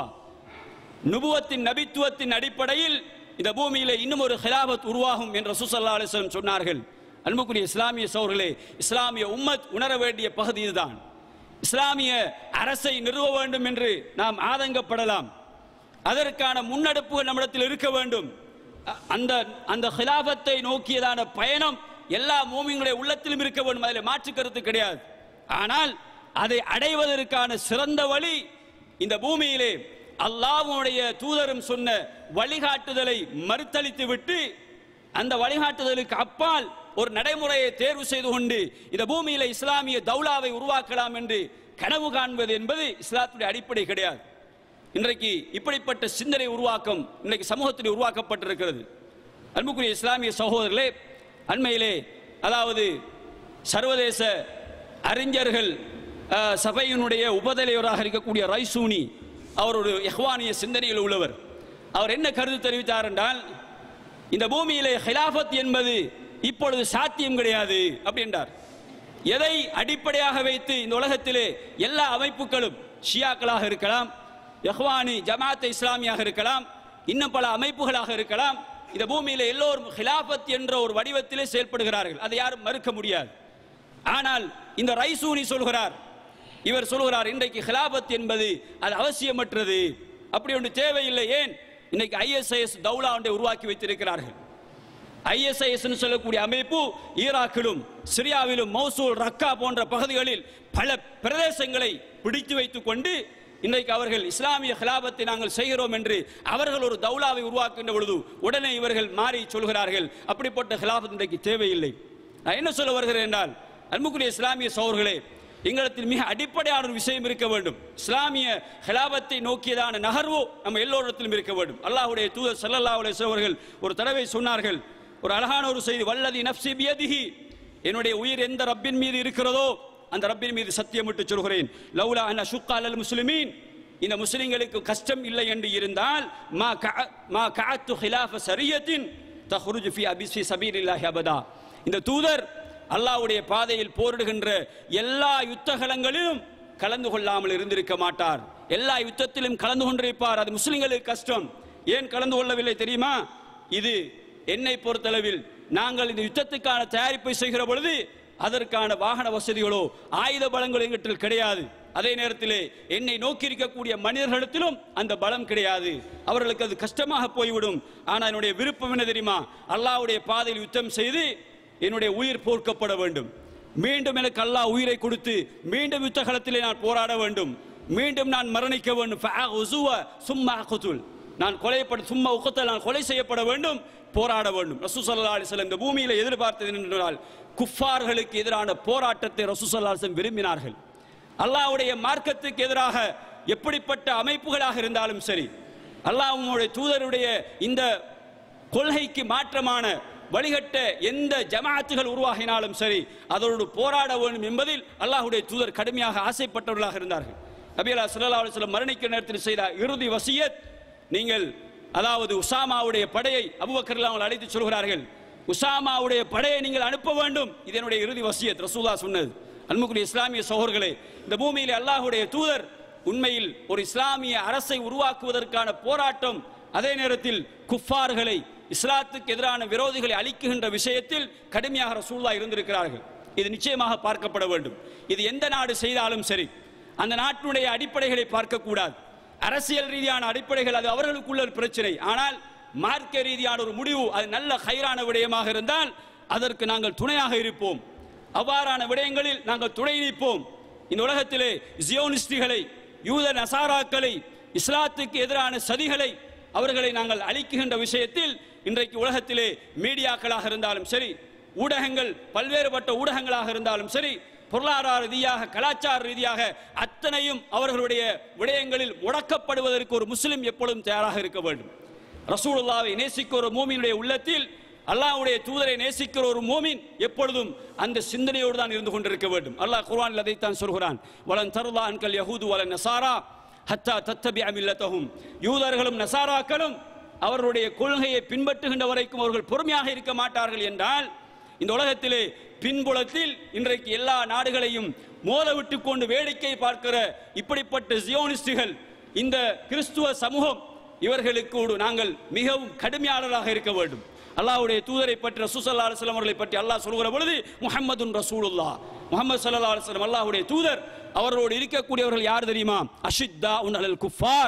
நுபுவத்தின் நபித்துவத்தின் அடிப்படையில் இந்த பூமியிலே இன்னும் ஒரு ஹிலாபத் உருவாகும் என்று ரசூசல்லா அலிஸ்லம் சொன்னார்கள் அன்புக்குரிய இஸ்லாமிய சோர்களே இஸ்லாமிய உம்மத் உணர வேண்டிய பகுதி இதுதான் இஸ்லாமிய அரசை நிறுவ வேண்டும் என்று நாம் ஆதங்கப்படலாம் அதற்கான முன்னெடுப்புகள் நம்மிடத்தில் இருக்க வேண்டும் அ- அந்த அந்த ஹிலாபத்தை நோக்கியதான பயணம் எல்லா மூமிங்களுடைய உள்ளத்திலும் இருக்க வேண்டும் அதில் மாற்று கருத்து கிடையாது ஆனால் அதை அடைவதற்கான சிறந்த வழி இந்த பூமியிலே அல்லாஹ்வுடைய தூதரும் சொன்ன வழிகாட்டுதலை மறுத்தளித்து விட்டு அந்த வழிகாட்டுதலுக்கு அப்பால் ஒரு நடைமுறையை தேர்வு செய்து கொண்டு இந்த பூமியில இஸ்லாமிய தௌலாவை உருவாக்கலாம் என்று கனவு காண்பது என்பது இஸ்லாத்துடைய அடிப்படை கிடையாது இன்றைக்கு இப்படிப்பட்ட சிந்தனை உருவாக்கம் இன்றைக்கு சமூகத்தில் உருவாக்கப்பட்டிருக்கிறது அன்புக்குரிய இஸ்லாமிய சகோதரர்களே அண்மையிலே அதாவது சர்வதேச அறிஞர்கள் அஹ், சபையினுடைய உபதலைவராக இருக்கக்கூடிய ரைசூனி அவர் ஒரு இஹ்வானிய சிந்தனையில் உள்ளவர் அவர் என்ன கருத்து தெரிவித்தார் என்றால் இந்த பூமியிலே ஹிலாஃபத் என்பது இப்பொழுது சாத்தியம் கிடையாது அப்படின்றார் எதை அடிப்படையாக வைத்து இந்த உலகத்திலே எல்லா அமைப்புகளும் ஷியாக்களாக இருக்கலாம் யஹ்வானி ஜமாத் இஸ்லாமியாக இருக்கலாம் இன்னும் பல அமைப்புகளாக இருக்கலாம் இந்த பூமியில எல்லோரும் ஹிலாஃபத் என்ற ஒரு வடிவத்திலே செயல்படுகிறார்கள் அதை யாரும் மறுக்க முடியாது ஆனால் இந்த ரைசூனி சொல்கிறார் இவர் சொல்கிறார் இன்றைக்கு ஹிலாபத் என்பது அது அவசியமற்றது அப்படி ஒன்று தேவையில்லை ஏன் இன்னைக்கு ஐஎஸ்ஐஎஸ் தௌலா ஒன்றை உருவாக்கி வைத்திருக்கிறார்கள் ஐஎஸ்ஐஎஸ் சொல்லக்கூடிய அமைப்பு ஈராக்கிலும் சிரியாவிலும் மௌசூல் ரக்கா போன்ற பகுதிகளில் பல பிரதேசங்களை பிடித்து வைத்துக் கொண்டு இன்றைக்கு அவர்கள் இஸ்லாமிய ஹிலாபத்தை நாங்கள் செய்கிறோம் என்று அவர்கள் ஒரு தௌலாவை உருவாக்குகின்ற பொழுது உடனே இவர்கள் மாறி சொல்கிறார்கள் அப்படிப்பட்ட ஹிலாபத் இன்றைக்கு தேவையில்லை நான் என்ன சொல்ல வருகிறேன் என்றால் அன்புக்குரிய இஸ்லாமிய சோர்களே எங்களிடத்தில் மிக அடிப்படையான ஒரு விஷயம் இருக்க வேண்டும் இஸ்லாமிய ஹிலாபத்தை நோக்கியதான நகர்வு நம்ம எல்லோரிடத்திலும் இருக்க வேண்டும் அல்லாஹ்வுடைய தூதர் ஸல்லல்லாஹு அலைஹி வஸல்லம் அவர்கள் ஒரு தடவை சொன்னார்கள் ஒரு அழகான ஒரு செய்தி வல்லதி நஃப்சி பியதிஹி என்னுடைய உயிர் எந்த ரப்பின் மீது இருக்கிறதோ அந்த ரப்பின் மீது சத்தியமிட்டு சொல்கிறேன் லவ்லா அன் அஷுக்கா அலல் முஸ்லிமீன் இந்த முஸ்லிம்களுக்கு கஷ்டம் இல்லை என்று இருந்தால் மா கஅ- மா கஅத்து ஹிலாஃப சரியத்தின் தஹ்ருஜு ஃபி அபிஸ்ஃபி சபீலில்லாஹி அபதா இந்த தூதர் அல்லாஹ்வுடைய பாதையில் போரிடுகின்ற எல்லா யுத்தகலங்களிலும் கலந்து கொள்ளாமல் இருந்திருக்க மாட்டார் எல்லா யுத்தத்திலும் கலந்து கொண்டிருப்பார் அது முஸ்லிம்களுக்கு கஷ்டம் ஏன் கலந்து கொள்ளவில்லை தெரியுமா இது என்னை பொறுத்தளவில் நாங்கள் இந்த யுத்தத்துக்கான தயாரிப்பை செய்கிற பொழுது அதற்கான வாகன வசதிகளோ ஆயுத பலங்களோ எங்கிட்ட கிடையாது அதே நேரத்திலே என்னை நோக்கி இருக்கக்கூடிய மனிதர்களிடத்திலும் அந்த பலம் கிடையாது அவர்களுக்கு அது கஷ்டமாக போய்விடும் ஆனால் என்னுடைய விருப்பம் என்ன தெரியுமா அல்லாஹ்வுடைய பாதையில் யுத்தம் செய்து என்னுடைய உயிர் போர்க்கப்பட வேண்டும் மீண்டும் எனக்கு அல்லாஹ் உயிரை கொடுத்து மீண்டும் யுத்த களத்திலே நான் போராட வேண்டும் மீண்டும் நான் மரணிக்க வேண்டும் ஃபஅஉசுவ சும்மா அகுதுல். நான் கொலைப்பட சும்மா உக்கத்தில் நான் கொலை செய்யப்பட வேண்டும் போராட வேண்டும் ரசூ ஸல்லல்லாஹு அலைஹி வஸல்லம் இந்த பூமியில எதிர்பார்த்தது என்னென்றால் குஃபார்களுக்கு எதிரான போராட்டத்தை ரசூ ஸல்லல்லாஹு அலைஹி வஸல்லம் விரும்பினார்கள் அல்லாஹ்வுடைய மார்க்கத்துக்கு எதிராக எப்படிப்பட்ட அமைப்புகளாக இருந்தாலும் சரி அல்லாஹ்வுடைய தூதருடைய இந்த கொள்கைக்கு மாற்றமான வழிகட்ட எந்த ஜமாத்துகள் உருவாகினாலும் சரி அதோடு போராட வேண்டும் என்பதில் அல்லாஹ்வுடைய தூதர் கடுமையாக ஆசைப்பட்டவர்களாக இருந்தார்கள் நபியல்லா ஸல்லல்லாஹு அலைஹி வஸல்லம் மரணிக்க நேரத்தில் செய்த இறுதி வசியத் நீங்கள் அதாவது உசாமாவுடைய படையை அபூபக்கர் அவர்கள் அழைத்து சொல்கிறார்கள் உசாமாவுடைய படையை நீங்கள் அனுப்ப வேண்டும் இது என்னுடைய இறுதி வசியத் ரசூலா சொன்னது அன்புக்குரிய இஸ்லாமிய சகோதரர்களே இந்த பூமியில் அல்லாஹ்வுடைய தூதர் உண்மையில் ஒரு இஸ்லாமிய அரசை உருவாக்குவதற்கான போராட்டம் அதே நேரத்தில் குஃபார்களை இஸ்லாத்துக்கு எதிரான விரோதிகளை அழிக்குகின்ற விஷயத்தில் கடுமையாக ரசூல்லா இருந்திருக்கிறார்கள் இது நிச்சயமாக பார்க்கப்பட வேண்டும் இது எந்த நாடு செய்தாலும் சரி அந்த நாட்டினுடைய அடிப்படைகளை பார்க்கக்கூடாது அரசியல் ரீதியான அடிப்படைகள் அது அவர்களுக்குள்ள ஒரு பிரச்சனை ஆனால் மார்க்க ரீதியான ஒரு முடிவு அது நல்ல ஹைரான விடயமாக இருந்தால் அதற்கு நாங்கள் துணையாக இருப்போம் அவ்வாறான விடயங்களில் நாங்கள் துணை நிற்போம் இந்த உலகத்திலே ஜியோனிஸ்டுகளை யூத நசாராக்களை இஸ்லாத்துக்கு எதிரான சதிகளை அவர்களை நாங்கள் அழிக்குகின்ற விஷயத்தில் இன்றைக்கு உலகத்திலே மீடியாக்களாக இருந்தாலும் சரி ஊடகங்கள் பல்வேறுபட்ட ஊடகங்களாக இருந்தாலும் சரி பொருளாதார ரீதியாக கலாச்சார ரீதியாக அத்தனையும் அவர்களுடைய விடயங்களில் முடக்கப்படுவதற்கு ஒரு முஸ்லிம் எப்பொழுதும் தயாராக இருக்க வேண்டும் ரசூலுல்லாவை நேசிக்கிற ஒரு மூமியினுடைய உள்ளத்தில் அல்லாஹ்வுடைய தூதரை நேசிக்கிற ஒரு மூமின் எப்பொழுதும் அந்த சிந்தனையோடு தான் இருந்து கொண்டிருக்க வேண்டும் அல்லாஹ் குர்ஆனில் அதைத்தான் சொல்கிறான் வலன் தருதா அன்கல் யஹூது வலன் நசாரா ஹத்தா தத்தபி அமில்லத்தஹும் யூதர்களும் நசாராக்களும் அவர்களுடைய கொள்கையை பின்பற்றுகின்ற வரைக்கும் அவர்கள் பொறுமையாக இருக்க மாட்டார்கள் என்றால் இந்த உலகத்திலே பின்புலத்தில் இன்றைக்கு எல்லா நாடுகளையும் மோத விட்டு கொண்டு வேடிக்கை பார்க்கிற இப்படிப்பட்ட ஜியோனிஸ்டுகள் இந்த கிறிஸ்துவ சமூகம் இவர்களுக்கு நாங்கள் மிகவும் கடுமையாளராக இருக்க வேண்டும் அல்லாஹ்வுடைய தூதரை பற்றி ரசூசல்லா அலுவலம் அவர்களை பற்றி அல்லாஹ் சொல்கிற பொழுது முஹம்மதுன் ரசூலுல்லா முஹம்மது சல்லா அலுவலம் அல்லாஹ்வுடைய தூதர் அவர்களோடு இருக்கக்கூடியவர்கள் யார் தெரியுமா அஷித்தா உன் அலல் குஃபார்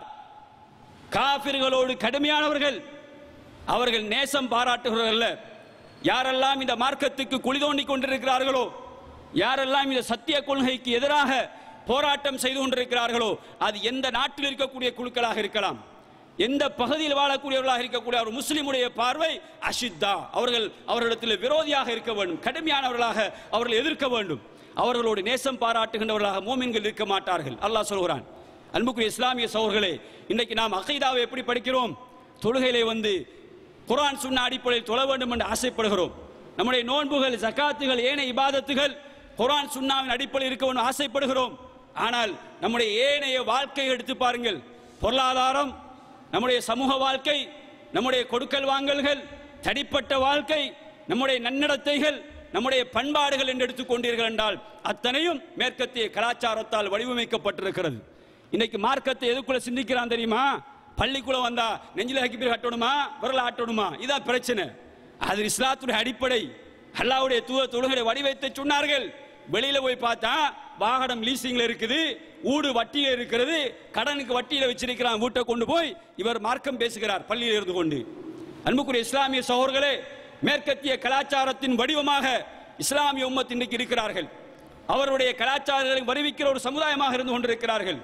காபிர்களோடு கடுமையானவர்கள் அவர்கள் நேசம் பாராட்டுகிறவர்கள் யாரெல்லாம் இந்த மார்க்கத்துக்கு குழி தோண்டி கொண்டிருக்கிறார்களோ யாரெல்லாம் இந்த சத்திய கொள்கைக்கு எதிராக போராட்டம் செய்து கொண்டிருக்கிறார்களோ அது எந்த நாட்டில் இருக்கக்கூடிய குழுக்களாக இருக்கலாம் எந்த பகுதியில் வாழக்கூடியவர்களாக இருக்கக்கூடிய ஒரு முஸ்லிமுடைய பார்வை அஷித்தா அவர்கள் அவர்களிடத்தில் விரோதியாக இருக்க வேண்டும் கடுமையானவர்களாக அவர்கள் எதிர்க்க வேண்டும் அவர்களோடு நேசம் பாராட்டுகின்றவர்களாக மூமின்கள் இருக்க மாட்டார்கள் அல்லாஹ் சொல்கிறான் அன்புக்குரிய இஸ்லாமிய சகோதரர்களே இன்னைக்கு நாம் அகைதாவை எப்படி படிக்கிறோம் தொழுகையிலே வந்து குர்ஆன் சுன்ன அடிப்படையில் தொழ வேண்டும் என்று ஆசைப்படுகிறோம் நம்முடைய நோன்புகள் ஜகாத்துகள் ஏனைய இபாதத்துகள் குர்ஆன் சுன்னாவின் அடிப்படையில் இருக்க வேண்டும் ஆசைப்படுகிறோம் ஆனால் நம்முடைய ஏனைய வாழ்க்கையை எடுத்து பாருங்கள் பொருளாதாரம் நம்முடைய சமூக வாழ்க்கை நம்முடைய கொடுக்கல் வாங்கல்கள் தனிப்பட்ட வாழ்க்கை நம்முடைய நன்னடத்தைகள் நம்முடைய பண்பாடுகள் என்று எடுத்துக்கொண்டீர்கள் என்றால் அத்தனையும் மேற்கத்திய கலாச்சாரத்தால் வடிவமைக்கப்பட்டிருக்கிறது இன்னைக்கு மார்க்கத்தை எதுக்குள்ள சிந்திக்கிறான் தெரியுமா பள்ளிக்குள்ள வந்தா நெஞ்சில ஹக்கிபீர் கட்டணுமா விரல ஆட்டணுமா இதான் பிரச்சனை அது இஸ்லாத்துடைய அடிப்படை அல்லாவுடைய தூத தொழுகை வடிவைத்து சொன்னார்கள் வெளியில போய் பார்த்தா வாகனம் லீசிங்ல இருக்குது ஊடு வட்டியில இருக்கிறது கடனுக்கு வட்டியில வச்சிருக்கிறான் வீட்டை கொண்டு போய் இவர் மார்க்கம் பேசுகிறார் பள்ளியில் இருந்து கொண்டு அன்புக்குரிய இஸ்லாமிய சகோதரர்களே மேற்கத்திய கலாச்சாரத்தின் வடிவமாக இஸ்லாமிய உம்மத் இன்றைக்கு இருக்கிறார்கள் அவருடைய கலாச்சாரங்களை வருவிக்கிற ஒரு சமுதாயமாக இருந்து கொண்டிருக்கிறார்கள்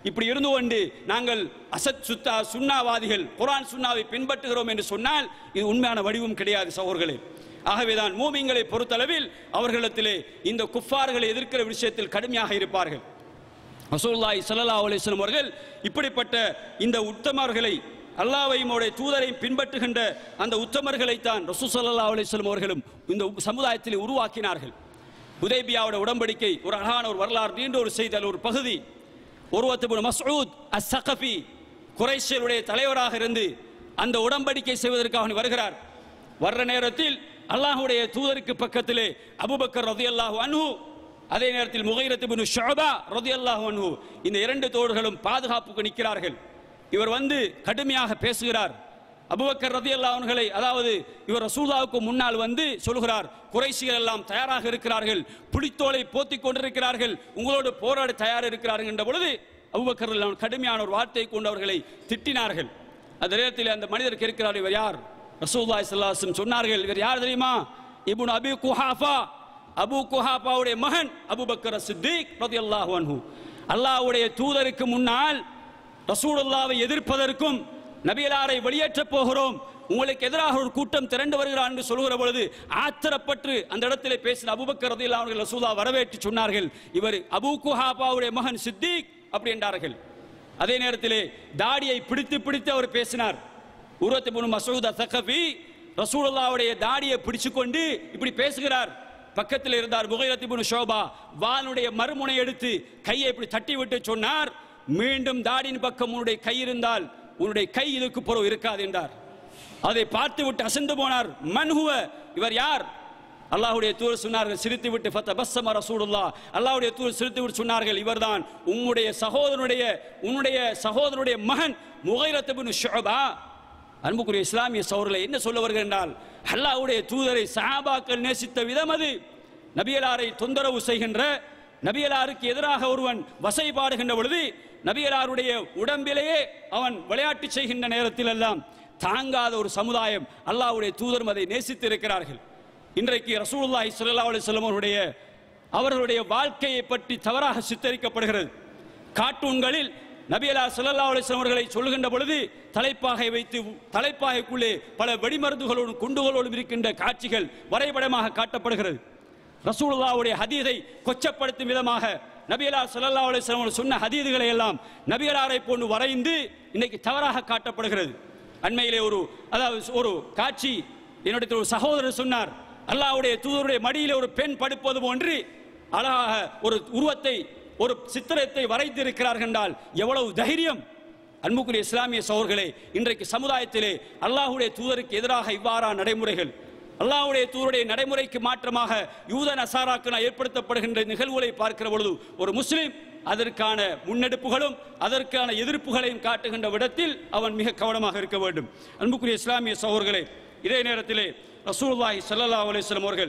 இப்படி இருந்து கொண்டு நாங்கள் அசத் சுத்தா சுன்னாவாதிகள் குரான் சுன்னாவை பின்பற்றுகிறோம் என்று சொன்னால் இது உண்மையான வடிவம் கிடையாது சகோதரர்களே ஆகவேதான் மூமிங்களை பொறுத்தளவில் அவர்களிடத்திலே இந்த குஃபார்களை எதிர்க்கிற விஷயத்தில் கடுமையாக இருப்பார்கள் ரசூலுல்லாஹி ஸல்லல்லாஹு அலைஹி வஸல்லம் அவர்கள் இப்படிப்பட்ட இந்த உத்தமர்களை அல்லாஹ்வையும் அவருடைய தூதரையும் பின்பற்றுகின்ற அந்த உத்தமர்களை தான் ரசூல் ஸல்லல்லாஹு அலைஹி வஸல்லம் அவர்களும் இந்த சமுதாயத்தில் உருவாக்கினார்கள் உதைபியாவோட உடன்படிக்கை ஒரு அழகான ஒரு வரலாறு நீண்ட ஒரு செய்தி அதில் ஒரு பகுதி ஒருவத்து மஸ்ஊத் அஸ் சகஃபி குறைஷியருடைய தலைவராக இருந்து அந்த உடன்படிக்கை செய்வதற்காக அவன் வருகிறார் வர்ற நேரத்தில் அல்லாஹ்வுடைய தூதருக்கு பக்கத்திலே அபூபக்கர் ரலியல்லாஹு அன்ஹு அதே நேரத்தில் முகைரத் இப்னு ஷுஅபா ரலியல்லாஹு அன்ஹு இந்த இரண்டு தோழர்களும் பாதுகாப்புக்கு நிற்கிறார்கள் இவர் வந்து கடுமையாக பேசுகிறார் அபுபக்கர் ரலியல்லாஹு அன்ஹுகளை அதாவது இவர் ரசூலுல்லாஹ்வுக்கு முன்னால் வந்து சொல்கிறார் குறைஷிகள் எல்லாம் தயாராக இருக்கிறார்கள் புலித்தோலை போத்திக் கொண்டிருக்கிறார்கள் உங்களோடு போராட தயார் இருக்கிறார்கள் என்ற பொழுது அபுபக்கர் ரலியல்லாஹு அன்ஹு கடுமையான ஒரு வார்த்தையை கொண்டு அவர்களை திட்டினார்கள் அந்த நேரத்தில் அந்த மனிதர் கேட்கிறார் இவர் யார் ரசூலுல்லாஹி ஸல்லல்லாஹு அலைஹி வஸல்லம் சொன்னார்கள் இவர் யார் தெரியுமா இப்னு அபி குஹாஃபா அபு குஹாஃபாவுடைய மகன் அபூபக்கர் சித்திக் ரலியல்லாஹு அன்ஹு அல்லாஹ்வுடைய தூதருக்கு முன்னால் ரசூலுல்லாவை எதிர்ப்பதற்கும் நபியலாரை வெளியேற்றப் போகிறோம் உங்களுக்கு எதிராக ஒரு கூட்டம் திரண்டு வருகிறார் என்று சொல்கிற பொழுது ஆத்திரப்பட்டு அந்த இடத்திலே பேசின அபூபக்கர் ரதியல்லாஹு அவர்கள் ரசூலா வரவேற்று சொன்னார்கள் இவர் அபூ குஹாஃபாவுடைய மகன் சித்திக் அப்படி என்றார்கள் அதே நேரத்திலே தாடியை பிடித்து பிடித்து அவர் பேசினார் உருவத்தி மூணு மசூத் அசகபி ரசூலுல்லாவுடைய தாடியை பிடிச்சு கொண்டு இப்படி பேசுகிறார் பக்கத்தில் இருந்தார் முகைரத்தி புனு ஷோபா வானுடைய மறுமுனை எடுத்து கையை இப்படி தட்டி விட்டு சொன்னார் மீண்டும் தாடியின் பக்கம் உன்னுடைய கை இருந்தால் உன்னுடைய கை இதுக்கு புறம் இருக்காது என்றார் அதை பார்த்து விட்டு அசந்து போனார் மன்ஹுவ இவர் யார் அல்லாஹ்வுடைய தூர் சொன்னார்கள் சிரித்து விட்டு ஃபத்த பஸ்ஸம ரசூலுல்லா அல்லாஹ்வுடைய தூர் சிரித்து விட்டு சொன்னார்கள் இவர்தான் உம்முடைய சகோதரனுடைய உன்னுடைய சகோதரனுடைய மகன் முகைரத் இப்னு ஷுஅபா அன்புக்குரிய இஸ்லாமிய சௌரலை என்ன சொல்ல வருகிறேன் என்றால் அல்லாஹ்வுடைய தூதரை சஹாபாக்கள் நேசித்த விதம் அது நபியலாரை தொந்தரவு செய்கின்ற நபியலாருக்கு எதிராக ஒருவன் வசைபாடுகின்ற பொழுது நபியலாருடைய உடம்பிலேயே அவன் விளையாட்டு செய்கின்ற நேரத்தில் எல்லாம் தாங்காத ஒரு சமுதாயம் அல்லாஹ்வுடைய தூதரும் அதை நேசித்து இருக்கிறார்கள் இன்றைக்கு ரசூலுல்லாஹி ஸல்லல்லாஹு அலைஹி வஸல்லம் அவருடைய அவர்களுடைய வாழ்க்கையை பற்றி தவறாக சித்தரிக்கப்படுகிறது கார்ட்டூன்களில் நபியலா ஸல்லல்லாஹு அலைஹி வஸல்லம் அவர்களை சொல்லுகின்ற பொழுது தலைப்பாகை வைத்து தலைப்பாகைக்குள்ளே பல வெடிமருந்துகளோடும் குண்டுகளோடும் இருக்கின்ற காட்சிகள் வரைபடமாக காட்டப்படுகிறது ரசூலுல்லாஹ்வுடைய ஹதீதை கொச்சப்படுத்தும் விதமாக நபியலா ஸல்லல்லாஹு அலைஹி வஸல்லம் அவர்கள் சொன்ன ஹதீதுகளை எல்லாம் நபியலாரை போன்று வரைந்து இன்னைக்கு தவறாக காட்டப்படுகிறது அண்மையிலே ஒரு அதாவது ஒரு காட்சி என்னுடைய ஒரு சகோதரர் சொன்னார் அல்லாஹ்வுடைய தூதருடைய மடியிலே ஒரு பெண் படுப்பது போன்று அழகாக ஒரு உருவத்தை ஒரு சித்திரத்தை வரைந்திருக்கிறார்கள் என்றால் எவ்வளவு தைரியம் அன்புக்குரிய இஸ்லாமிய சோர்களே இன்றைக்கு சமுதாயத்திலே அல்லாஹ்வுடைய தூதருக்கு எதிராக இவ்வாறான நடைமுறைகள் அல்லாஹ்வுடைய தூதருடைய நடைமுறைக்கு மாற்றமாக யூத நசாராக்கள் ஏற்படுத்தப்படுகின்ற நிகழ்வுகளை பார்க்கிற பொழுது ஒரு முஸ்லிம் அதற்கான முன்னெடுப்புகளும் அதற்கான எதிர்ப்புகளையும் காட்டுகின்ற விடத்தில் அவன் மிக கவனமாக இருக்க வேண்டும் அன்புக்குரிய இஸ்லாமிய சகோதரர்களே இதே நேரத்திலே ரசூலுல்லாஹி ஸல்லல்லாஹு அலைஹி வஸல்லம் அவர்கள்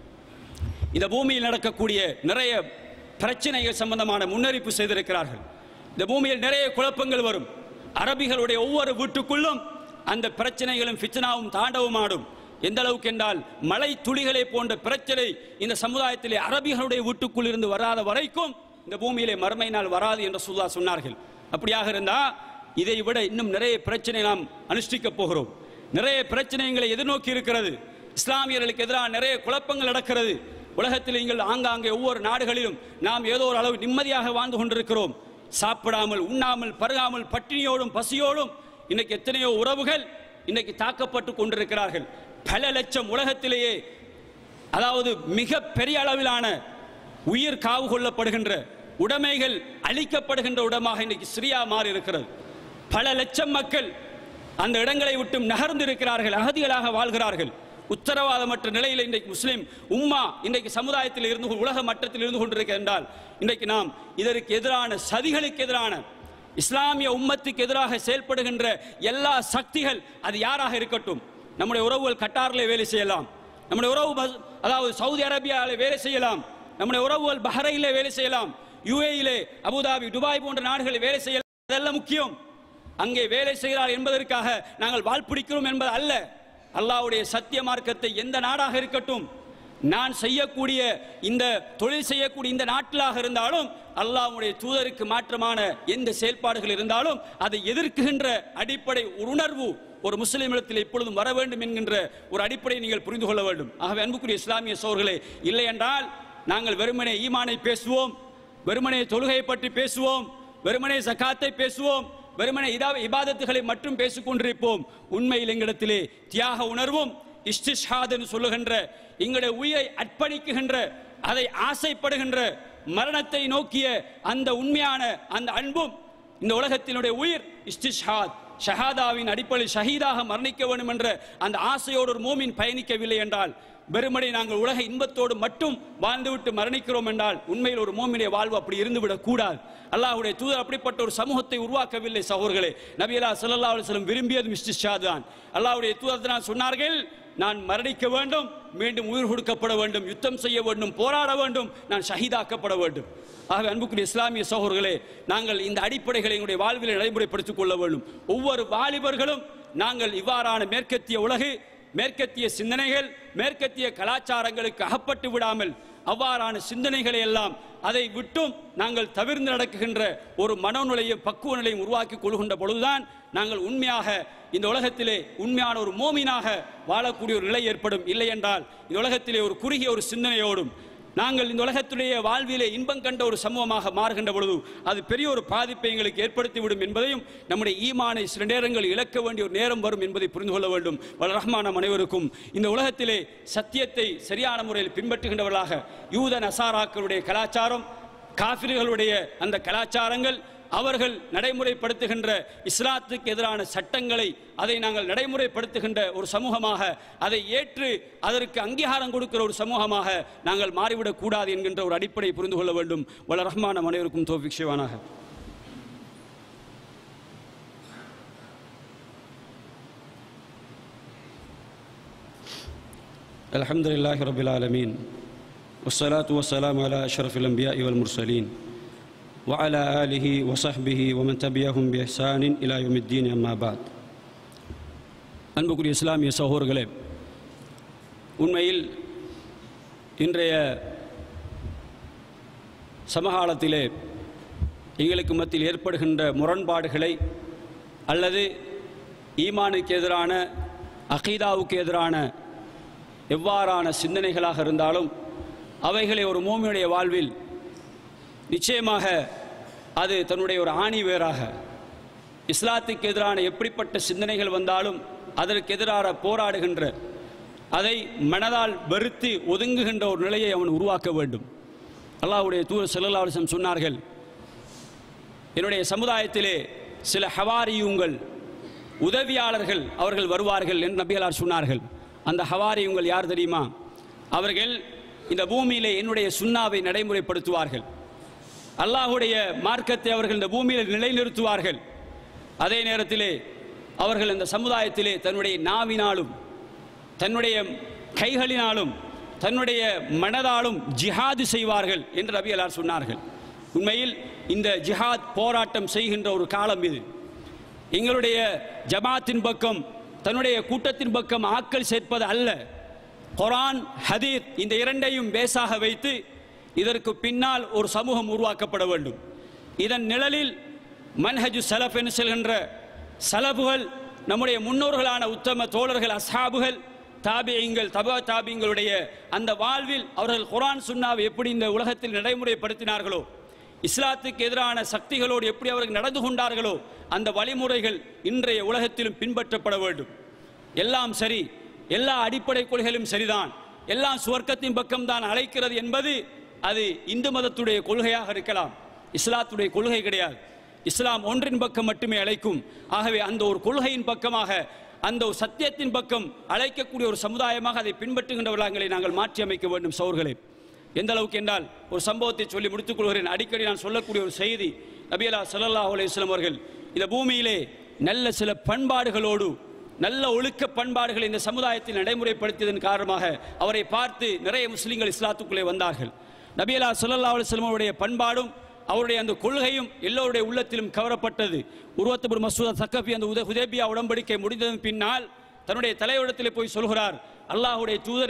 இந்த பூமியில் நடக்கக்கூடிய நிறைய பிரச்சனைகள் சம்பந்தமான முன்னறிப்பு செய்திருக்கிறார்கள் இந்த பூமியில் நிறைய குழப்பங்கள் வரும் அரபிகளுடைய ஒவ்வொரு வீட்டுக்குள்ளும் அந்த பிரச்சனைகளும் ஃபித்னாவும் தாண்டவும் ஆடும் எந்த அளவுக்கு என்றால் மழை துளிகளை போன்ற பிரச்சனை இந்த சமுதாயத்திலே அரபிகளுடைய வீட்டுக்குள் இருந்து வராத வரைக்கும் இந்த பூமியிலே மறுமை நாள் வராது என்று சுல்லா சொன்னார்கள் அப்படியாக இருந்தா இதை விட இன்னும் நிறைய பிரச்சனை நாம் அனுஷ்டிக்கப் போகிறோம் நிறைய பிரச்சனைகளை எதிர்நோக்கி இருக்கிறது இஸ்லாமியர்களுக்கு எதிராக நிறைய குழப்பங்கள் நடக்கிறது உலகத்தில் நீங்கள் ஆங்காங்கே ஒவ்வொரு நாடுகளிலும் நாம் ஏதோ ஒரு அளவு நிம்மதியாக வாழ்ந்து கொண்டிருக்கிறோம் சாப்பிடாமல் உண்ணாமல் பருகாமல் பட்டினியோடும் பசியோடும் இன்னைக்கு எத்தனையோ உறவுகள் இன்னைக்கு தாக்கப்பட்டு கொண்டிருக்கிறார்கள் பல லட்சம் உலகத்திலேயே அதாவது மிக பெரிய அளவிலான உயிர் காவு கொள்ளப்படுகின்ற உடைமைகள் அழிக்கப்படுகின்ற இடமாக இன்னைக்கு சிரியா மாறி இருக்கிறது பல லட்சம் மக்கள் அந்த இடங்களை விட்டு நகர்ந்து இருக்கிறார்கள் அகதிகளாக வாழ்கிறார்கள் உத்தரவாதமற்ற நிலையில் இன்றைக்கு முஸ்லிம் உம்மா இன்றைக்கு சமுதாயத்தில் இருந்து கொண்டு- உலக மட்டத்தில் இருந்து கொண்டிருக்க என்றால் இன்றைக்கு நாம் இதற்கு எதிரான சதிகளுக்கு எதிரான இஸ்லாமிய உம்மத்துக்கு எதிராக செயல்படுகின்ற எல்லா சக்திகள் அது யாராக இருக்கட்டும் நம்முடைய உறவுகள் கட்டாரிலே வேலை செய்யலாம் நம்முடைய உறவு பஸ்- அதாவது சவுதி அரேபியாவில் வேலை செய்யலாம் நம்முடைய உறவுகள் பஹ்ரைனிலே வேலை செய்யலாம் யுஏயிலே அபுதாபி துபாய் போன்ற நாடுகளில் வேலை செய்யலாம் அதெல்லாம் முக்கியம் அங்கே வேலை செய்கிறார் என்பதற்காக நாங்கள் வாழ் பிடிக்கிறோம் என்பது அல்ல அல்லாஹ்வுடைய சத்திய மார்க்கத்தை எந்த நாடாக இருக்கட்டும் நான் செய்யக்கூடிய இந்த தொழில் செய்யக்கூடிய இந்த நாட்டிலாக இருந்தாலும் அல்லாஹ்வுடைய தூதருக்கு மாற்றமான எந்த செயல்பாடுகள் இருந்தாலும் அதை எதிர்க்குகின்ற அடிப்படை ஒரு உணர்வு ஒரு முஸ்லிமிடத்தில் எப்பொழுதும் வர வேண்டும் என்கின்ற ஒரு அடிப்படையை நீங்கள் புரிந்து கொள்ள வேண்டும் ஆகவே அன்புக்குரிய இஸ்லாமிய சோர்களே இல்லை என்றால் நாங்கள் வெறுமனே ஈமானை பேசுவோம் வெறுமனே தொழுகையை பற்றி பேசுவோம் வெறுமனே சகாத்தை பேசுவோம் வெறுமனே இதா இபாதத்துகளை மட்டும் பேசிக் கொண்டிருப்போம் உண்மையில் எங்களிடத்திலே தியாக உணர்வும் இஸ்திஷாத் என்று சொல்லுகின்ற எங்களுடைய உயிரை அர்ப்பணிக்குகின்ற அதை ஆசைப்படுகின்ற மரணத்தை நோக்கிய அந்த உண்மையான அந்த அன்பும் இந்த உலகத்தினுடைய உயிர் இஸ்திஷாத் ஷஹாதாவின் அடிப்படையில் ஷஹீதாக மரணிக்க வேண்டும் என்ற அந்த ஆசையோடு ஒரு மூமின் பயணிக்கவில்லை என்றால் வெறுமனே நாங்கள் உலக இன்பத்தோடு மட்டும் வாழ்ந்துவிட்டு மரணிக்கிறோம் என்றால் உண்மையில் ஒரு மோமினுடைய வாழ்வு அப்படி இருந்துவிடக் கூடாது அல்லாஹ்வுடைய தூதர் அப்படிப்பட்ட ஒரு சமூகத்தை உருவாக்கவில்லை சகோதரர்களே நபியலா ஸல்லல்லாஹு அலைஹி வஸல்லம் விரும்பியது மிஸ்டர் ஷாதான் அல்லாஹ்வுடைய தூதர் தான் சொன்னார்கள் நான் மரணிக்க வேண்டும் மீண்டும் உயிர் கொடுக்கப்பட வேண்டும் யுத்தம் செய்ய வேண்டும் போராட வேண்டும் நான் ஷஹீதாக்கப்பட வேண்டும் ஆகவே அன்புக்குரிய இஸ்லாமிய சகோதரர்களே நாங்கள் இந்த அடிப்படைகளை எங்களுடைய வாழ்வில் நடைமுறைப்படுத்திக் கொள்ள வேண்டும் ஒவ்வொரு வாலிபர்களும் நாங்கள் இவ்வாறான மேற்கத்திய உலகு மேற்கத்திய சிந்தனைகள் மேற்கத்திய கலாச்சாரங்களுக்கு அகப்பட்டு விடாமல் அவ்வாறான சிந்தனைகளை எல்லாம் அதை விட்டும் நாங்கள் தவிர்ந்து நடக்குகின்ற ஒரு மனோநிலையும் பக்குவ நிலையும் உருவாக்கி கொள்கின்ற பொழுதுதான் நாங்கள் உண்மையாக இந்த உலகத்திலே உண்மையான ஒரு மோமினாக வாழக்கூடிய ஒரு நிலை ஏற்படும் இல்லை என்றால் இந்த உலகத்திலே ஒரு குறுகிய ஒரு சிந்தனையோடும் நாங்கள் இந்த உலகத்துடைய வாழ்விலே இன்பம் கண்ட ஒரு சமூகமாக மாறுகின்ற பொழுது அது பெரிய ஒரு பாதிப்பை எங்களுக்கு ஏற்படுத்திவிடும் என்பதையும் நம்முடைய ஈமானை சில நேரங்கள் இழக்க வேண்டிய ஒரு நேரம் வரும் என்பதை புரிந்து கொள்ள வேண்டும் வல்ல ரஹ்மான் அனைவருக்கும் இந்த உலகத்திலே சத்தியத்தை சரியான முறையில் பின்பற்றுகின்றவர்களாக யூத நசாராக்களுடைய கலாச்சாரம் காபிர்களுடைய அந்த கலாச்சாரங்கள் அவர்கள் நடைமுறைப்படுத்துகின்ற இஸ்லாத்துக்கு எதிரான சட்டங்களை அதை நாங்கள் நடைமுறைப்படுத்துகின்ற ஒரு சமூகமாக அதை ஏற்று அதற்கு அங்கீகாரம் கொடுக்கிற ஒரு சமூகமாக நாங்கள் மாறிவிடக் கூடாது என்கின்ற ஒரு அடிப்படையை புரிந்து கொள்ள வேண்டும் வல்ல ரஹ்மான அனைவருக்கும் தோஃபிக் சிவானாக الحمد لله رب العالمين والصلاة والسلام على أشرف الأنبياء والمرسلين وعلى آله وصحبه ومن تبعهم بإحسان إلى يوم الدين أما بعد அன்புக்குரிய இஸ்லாமிய சகோதரர்களே உண்மையில் இன்றைய சமகாலத்திலே எங்களுக்கு மத்தியில் ஏற்படுகின்ற முரண்பாடுகளை அல்லது ஈமானுக்கு எதிரான அகீதாவுக்கு எதிரான எவ்வாறான சிந்தனைகளாக இருந்தாலும் அவைகளை ஒரு மோமியுடைய வாழ்வில் நிச்சயமாக அது தன்னுடைய ஒரு ஆணி வேராக இஸ்லாத்துக்கு எதிரான எப்படிப்பட்ட சிந்தனைகள் வந்தாலும் அதற்கு எதிராக போராடுகின்ற அதை மனதால் வெறுத்து ஒதுங்குகின்ற ஒரு நிலையை அவன் உருவாக்க வேண்டும் அல்லாஹ்வுடைய தூர் செல்லல்லாசம் சொன்னார்கள் என்னுடைய சமுதாயத்திலே சில ஹவாரியுங்கள் உதவியாளர்கள் அவர்கள் வருவார்கள் என்று நபிகளார் சொன்னார்கள் அந்த ஹவாரியுங்கள் யார் தெரியுமா அவர்கள் இந்த பூமியிலே என்னுடைய சுண்ணாவை நடைமுறைப்படுத்துவார்கள் அல்லாஹுடைய மார்க்கத்தை அவர்கள் இந்த பூமியில் நிலைநிறுத்துவார்கள் அதே நேரத்திலே அவர்கள் இந்த சமுதாயத்திலே தன்னுடைய நாவினாலும் தன்னுடைய கைகளினாலும் தன்னுடைய மனதாலும் ஜிஹாது செய்வார்கள் என்று நபிகளார் சொன்னார்கள் உண்மையில் இந்த ஜிஹாத் போராட்டம் செய்கின்ற ஒரு காலம் இது எங்களுடைய ஜமாத்தின் பக்கம் தன்னுடைய கூட்டத்தின் பக்கம் ஆக்கள் சேர்ப்பது அல்ல குரான் ஹதீத் இந்த இரண்டையும் பேசாக வைத்து இதற்கு பின்னால் ஒரு சமூகம் உருவாக்கப்பட வேண்டும் இதன் நிழலில் மன்ஹஜு சலஃப் என்று செல்கின்ற சலபுகள் நம்முடைய முன்னோர்களான உத்தம தோழர்கள் அஸ்ஹாபுகள் தாபியங்கள் தபா தாபியங்களுடைய அந்த வாழ்வில் அவர்கள் குரான் சுன்னாவை எப்படி இந்த உலகத்தில் நடைமுறைப்படுத்தினார்களோ இஸ்லாத்துக்கு எதிரான சக்திகளோடு எப்படி அவர்கள் நடந்து கொண்டார்களோ அந்த வழிமுறைகள் இன்றைய உலகத்திலும் பின்பற்றப்பட வேண்டும் எல்லாம் சரி எல்லா அடிப்படை கொள்கைகளும் சரிதான் எல்லாம் சுவர்க்கத்தின் பக்கம் தான் அழைக்கிறது என்பது அது இந்து மதத்துடைய கொள்கையாக இருக்கலாம் இஸ்லாத்துடைய கொள்கை கிடையாது இஸ்லாம் ஒன்றின் பக்கம் மட்டுமே அழைக்கும் ஆகவே அந்த ஒரு கொள்கையின் பக்கமாக அந்த ஒரு சத்தியத்தின் பக்கம் அழைக்கக்கூடிய ஒரு சமுதாயமாக அதை பின்பற்றுகின்றவர்களை நாங்கள் மாற்றி அமைக்க வேண்டும் சோர்களே எந்த அளவுக்கு என்றால் ஒரு சம்பவத்தை சொல்லி முடித்துக் கொள்கிறேன் அடிக்கடி நான் சொல்லக்கூடிய ஒரு செய்தி நபியலா ஸல்லல்லாஹு அலைஹி வஸல்லம் அவர்கள் இந்த பூமியிலே நல்ல சில பண்பாடுகளோடு நல்ல ஒழுக்க பண்பாடுகளை இந்த சமுதாயத்தில் நடைமுறைப்படுத்தியதன் காரணமாக அவரை பார்த்து நிறைய முஸ்லிம்கள் இஸ்லாத்துக்குள்ளே வந்தார்கள் நபியலா ஸல்லல்லாஹு அலைஹி வஸல்லம் அவருடைய பண்பாடும் அவருடைய அந்த கொள்கையும் எல்லோருடைய உள்ளத்திலும் கவரப்பட்டது உருவத்தபுர் மசூத் சக்கபி அந்த உத ஹுதேபியா உடன்படிக்கை முடிந்ததன் பின்னால் தன்னுடைய தலைவரிடத்திலே போய் சொல்கிறார் அல்லாஹ்வுடைய தூதர்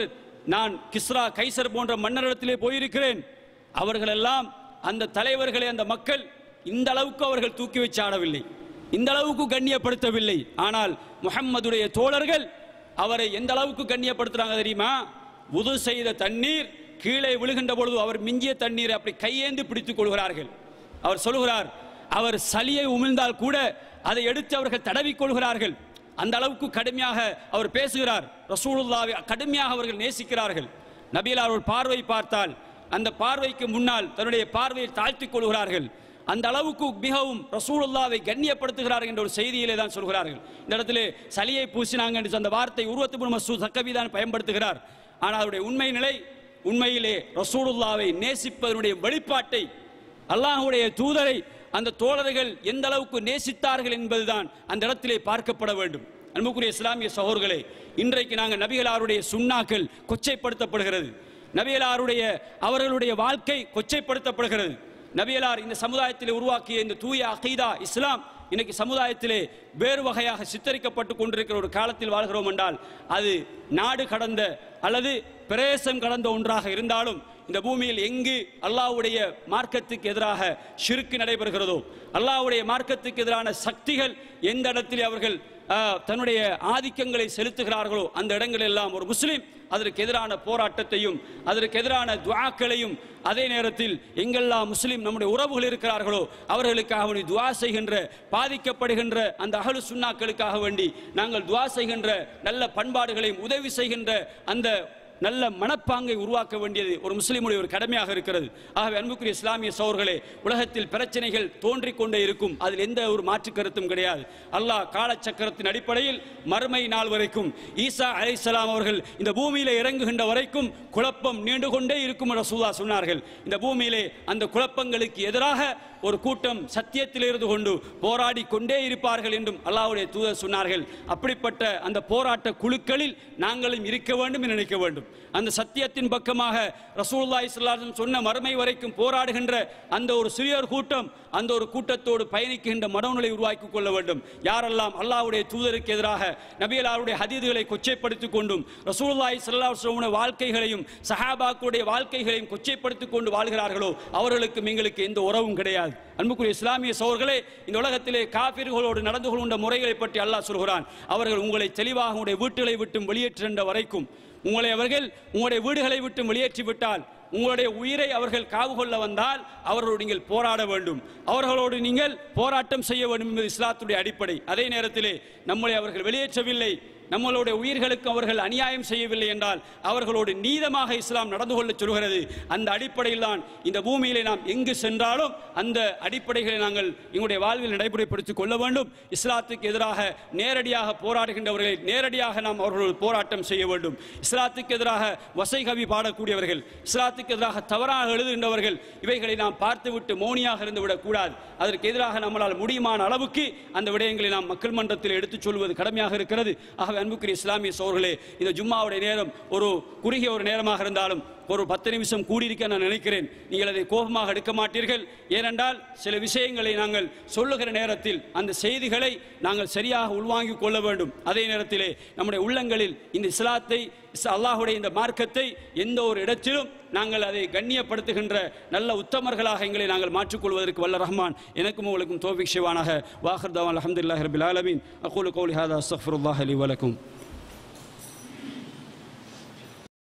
நான் கிஸ்ரா கைசர் போன்ற மன்னரிடத்திலே போயிருக்கிறேன் அவர்களெல்லாம் அந்த தலைவர்களை அந்த மக்கள் இந்த அளவுக்கு அவர்கள் தூக்கி வச்சு ஆடவில்லை இந்த அளவுக்கு கண்ணியப்படுத்தவில்லை ஆனால் முஹம்மதுடைய தோழர்கள் அவரை எந்த அளவுக்கு கண்ணியப்படுத்துறாங்க தெரியுமா உது செய்த தண்ணீர் கீழே விழுகின்ற பொழுது அவர் மிஞ்சிய தண்ணீரை அப்படி கையேந்து பிடித்துக் கொள்கிறார்கள் அவர் சொல்கிறார் அவர் சளியை உமிழ்ந்தால் கூட அதை எடுத்து அவர்கள் தடவிக் கொள்கிறார்கள் அந்த அளவுக்கு கடுமையாக அவர் பேசுகிறார் ரசூலுல்லாவை கடுமையாக அவர்கள் நேசிக்கிறார்கள் நபியலார் ஒரு பார்வை பார்த்தால் அந்த பார்வைக்கு முன்னால் தன்னுடைய பார்வையை தாழ்த்திக் கொள்கிறார்கள் அந்த அளவுக்கு மிகவும் ரசூலுல்லாவை கண்ணியப்படுத்துகிறார்கள் என்ற ஒரு செய்தியிலே தான் சொல்கிறார்கள் இந்த இடத்திலே சலியை பூசினாங்க என்று அந்த வார்த்தை உருவத்து மசூத் சக்கவி தான் பயன்படுத்துகிறார் ஆனால் அவருடைய உண்மை நிலை உண்மையிலே ரசூலுல்லாவை நேசிப்பதனுடைய வெளிப்பாட்டை அல்லாஹ்வுடைய தூதரை அந்த தோழர்கள் எந்த அளவுக்கு நேசித்தார்கள் என்பதுதான் அந்த இடத்திலே பார்க்கப்பட வேண்டும் அன்புக்குரிய இஸ்லாமிய சகோதரர்களே இன்றைக்கு நாங்கள் நபிகளாருடைய சுண்ணாக்கள் கொச்சைப்படுத்தப்படுகிறது நபிகளாருடைய அவர்களுடைய வாழ்க்கை கொச்சைப்படுத்தப்படுகிறது நபிகளார் இந்த சமுதாயத்தில் உருவாக்கிய இந்த தூய அகீதா இஸ்லாம் இன்னைக்கு சமுதாயத்திலே வேறு வகையாக சித்தரிக்கப்பட்டு கொண்டிருக்கிற ஒரு காலத்தில் வாழ்கிறோம் என்றால் அது நாடு கடந்த அல்லது பிரேசம் கடந்த ஒன்றாக இருந்தாலும் இந்த பூமியில் எங்கு அல்லாஹ்வுடைய மார்க்கத்துக்கு எதிராக ஷிருக்கு நடைபெறுகிறதோ அல்லாஹ்வுடைய மார்க்கத்துக்கு எதிரான சக்திகள் எந்த இடத்திலே அவர்கள் ஆ, தன்னுடைய ஆதிக்கங்களை செலுத்துகிறார்களோ அந்த இடங்கள் எல்லாம் ஒரு முஸ்லிம் அதற்கு எதிரான போராட்டத்தையும் அதற்கு எதிரான துஆக்களையும் அதே நேரத்தில் எங்கெல்லாம் முஸ்லிம் நம்முடைய உறவுகள் இருக்கிறார்களோ அவர்களுக்காக வேண்டி துஆ செய்கின்ற பாதிக்கப்படுகின்ற அந்த அகலு சுண்ணாக்களுக்காக வேண்டி நாங்கள் துஆ செய்கின்ற நல்ல பண்பாடுகளையும் உதவி செய்கின்ற அந்த நல்ல மனப்பாங்கை உருவாக்க வேண்டியது ஒரு முஸ்லிமுடைய ஒரு கடமையாக இருக்கிறது ஆகவே அன்புக்குரிய இஸ்லாமிய சோர்களே உலகத்தில் பிரச்சனைகள் தோன்றிக் கொண்டே இருக்கும் அதில் எந்த ஒரு மாற்று கருத்தும் கிடையாது அல்லாஹ் காலச்சக்கரத்தின் அடிப்படையில் மறுமை நாள் வரைக்கும் ஈசா அலைஹிஸ்ஸலாம் அவர்கள் இந்த பூமியிலே இறங்குகின்ற வரைக்கும் குழப்பம் நீண்டு கொண்டே இருக்கும் என்று ரசூலா சொன்னார்கள் இந்த பூமியிலே அந்த குழப்பங்களுக்கு எதிராக ஒரு கூட்டம் சத்தியத்தில் இருந்து கொண்டு போராடி கொண்டே இருப்பார்கள் என்றும் அல்லாஹ்வுடைய தூதர் சொன்னார்கள் அப்படிப்பட்ட அந்த போராட்ட குழுக்களில் நாங்களும் இருக்க வேண்டும் என்று நினைக்க வேண்டும் அந்த சத்தியத்தின் பக்கமாக ரசூலுல்லாஹி ஸல்லல்லாஹு அலைஹி வஸல்லம் சொன்ன மறுமை வரைக்கும் போராடுகின்ற அந்த ஒரு சிறியோர் கூட்டம் அந்த ஒரு கூட்டத்தோடு பயணிக்கின்ற மனோநிலை உருவாக்கி கொள்ள வேண்டும் யாரெல்லாம் அல்லாஹ்வுடைய தூதருக்கு எதிராக நபியலாருடைய ஹதீதுகளை கொச்சைப்படுத்திக் கொண்டும் ரசூலுல்லாஹி ஸல்லல்லாஹு அலைஹி வஸல்லம் வாழ்க்கைகளையும் சஹாபாக்களுடைய வாழ்க்கைகளையும் கொச்சைப்படுத்திக் கொண்டு வாழ்கிறார்களோ அவர்களுக்கும் எங்களுக்கு எந்த உறவும் கிடையாது அன்புக்குரிய இஸ்லாமிய சோர்களே இந்த உலகத்திலே காபிர்களோடு நடந்து கொள்கின்ற முறைகளை பற்றி அல்லாஹ் சொல்கிறான் அவர்கள் உங்களை தெளிவாக உங்களுடைய வீட்டுகளை விட்டும் வெளியேற்றுகின்ற வரைக்கும் உங்களை அவர்கள் உங்களுடைய வீடுகளை விட்டு வெளியேற்றி விட்டால் உங்களுடைய உயிரை அவர்கள் காவு கொள்ள வந்தால் அவர்களோடு நீங்கள் போராட வேண்டும் அவர்களோடு நீங்கள் போராட்டம் செய்ய வேண்டும் என்பது இஸ்லாத்துடைய அடிப்படை அதே நேரத்திலே நம்மளை அவர்கள் வெளியேற்றவில்லை நம்மளுடைய உயிர்களுக்கு அவர்கள் அநியாயம் செய்யவில்லை என்றால் அவர்களோடு நீதமாக இஸ்லாம் நடந்து கொள்ள சொல்கிறது அந்த அடிப்படையில் தான் இந்த பூமியிலே நாம் எங்கு சென்றாலும் அந்த அடிப்படைகளை நாங்கள் எங்களுடைய வாழ்வில் நடைமுறைப்படுத்திக் கொள்ள வேண்டும் இஸ்லாத்துக்கு எதிராக நேரடியாக போராடுகின்றவர்களை நேரடியாக நாம் அவர்களோடு போராட்டம் செய்ய வேண்டும் இஸ்லாத்துக்கு எதிராக வசை கவி பாடக்கூடியவர்கள் இஸ்லாத்துக்கு எதிராக தவறாக எழுதுகின்றவர்கள் இவைகளை நாம் பார்த்துவிட்டு மௌனியாக இருந்து விடக்கூடாது அதற்கு எதிராக நம்மளால் முடியுமான அளவுக்கு அந்த விடயங்களை நாம் மக்கள் மன்றத்தில் எடுத்துச் சொல்வது கடமையாக இருக்கிறது ஆகவே அன்புக்குரிய இஸ்லாமிய சோர்களே இந்த ஜும்மாவுடைய நேரம் ஒரு குறுகிய ஒரு நேரமாக இருந்தாலும் ஒரு பத்து நிமிஷம் கூடியிருக்க நான் நினைக்கிறேன் நீங்கள் அதை கோபமாக எடுக்க மாட்டீர்கள் ஏனென்றால் சில விஷயங்களை நாங்கள் சொல்லுகிற நேரத்தில் அந்த செய்திகளை நாங்கள் சரியாக உள்வாங்கிக் கொள்ள வேண்டும் அதே நேரத்திலே நம்முடைய உள்ளங்களில் இந்த இஸ்லாத்தை இஸ்- அல்லாஹுடைய இந்த மார்க்கத்தை எந்த ஒரு இடத்திலும் நாங்கள் அதை கண்ணியப்படுத்துகின்ற நல்ல உத்தமர்களாக எங்களை நாங்கள் மாற்றிக்கொள்வதற்கு வல்ல ரஹ்மான் எனக்கும் உங்களுக்கும் தோபிக் சிவானாக வாஹர்தாவான் அலமதுல்லாஹ் ரபில் ஆலமீன் அகூலு கௌலி ஹாதா அஸ்தக்ஃபிருல்லாஹ் அலி வலக்கும்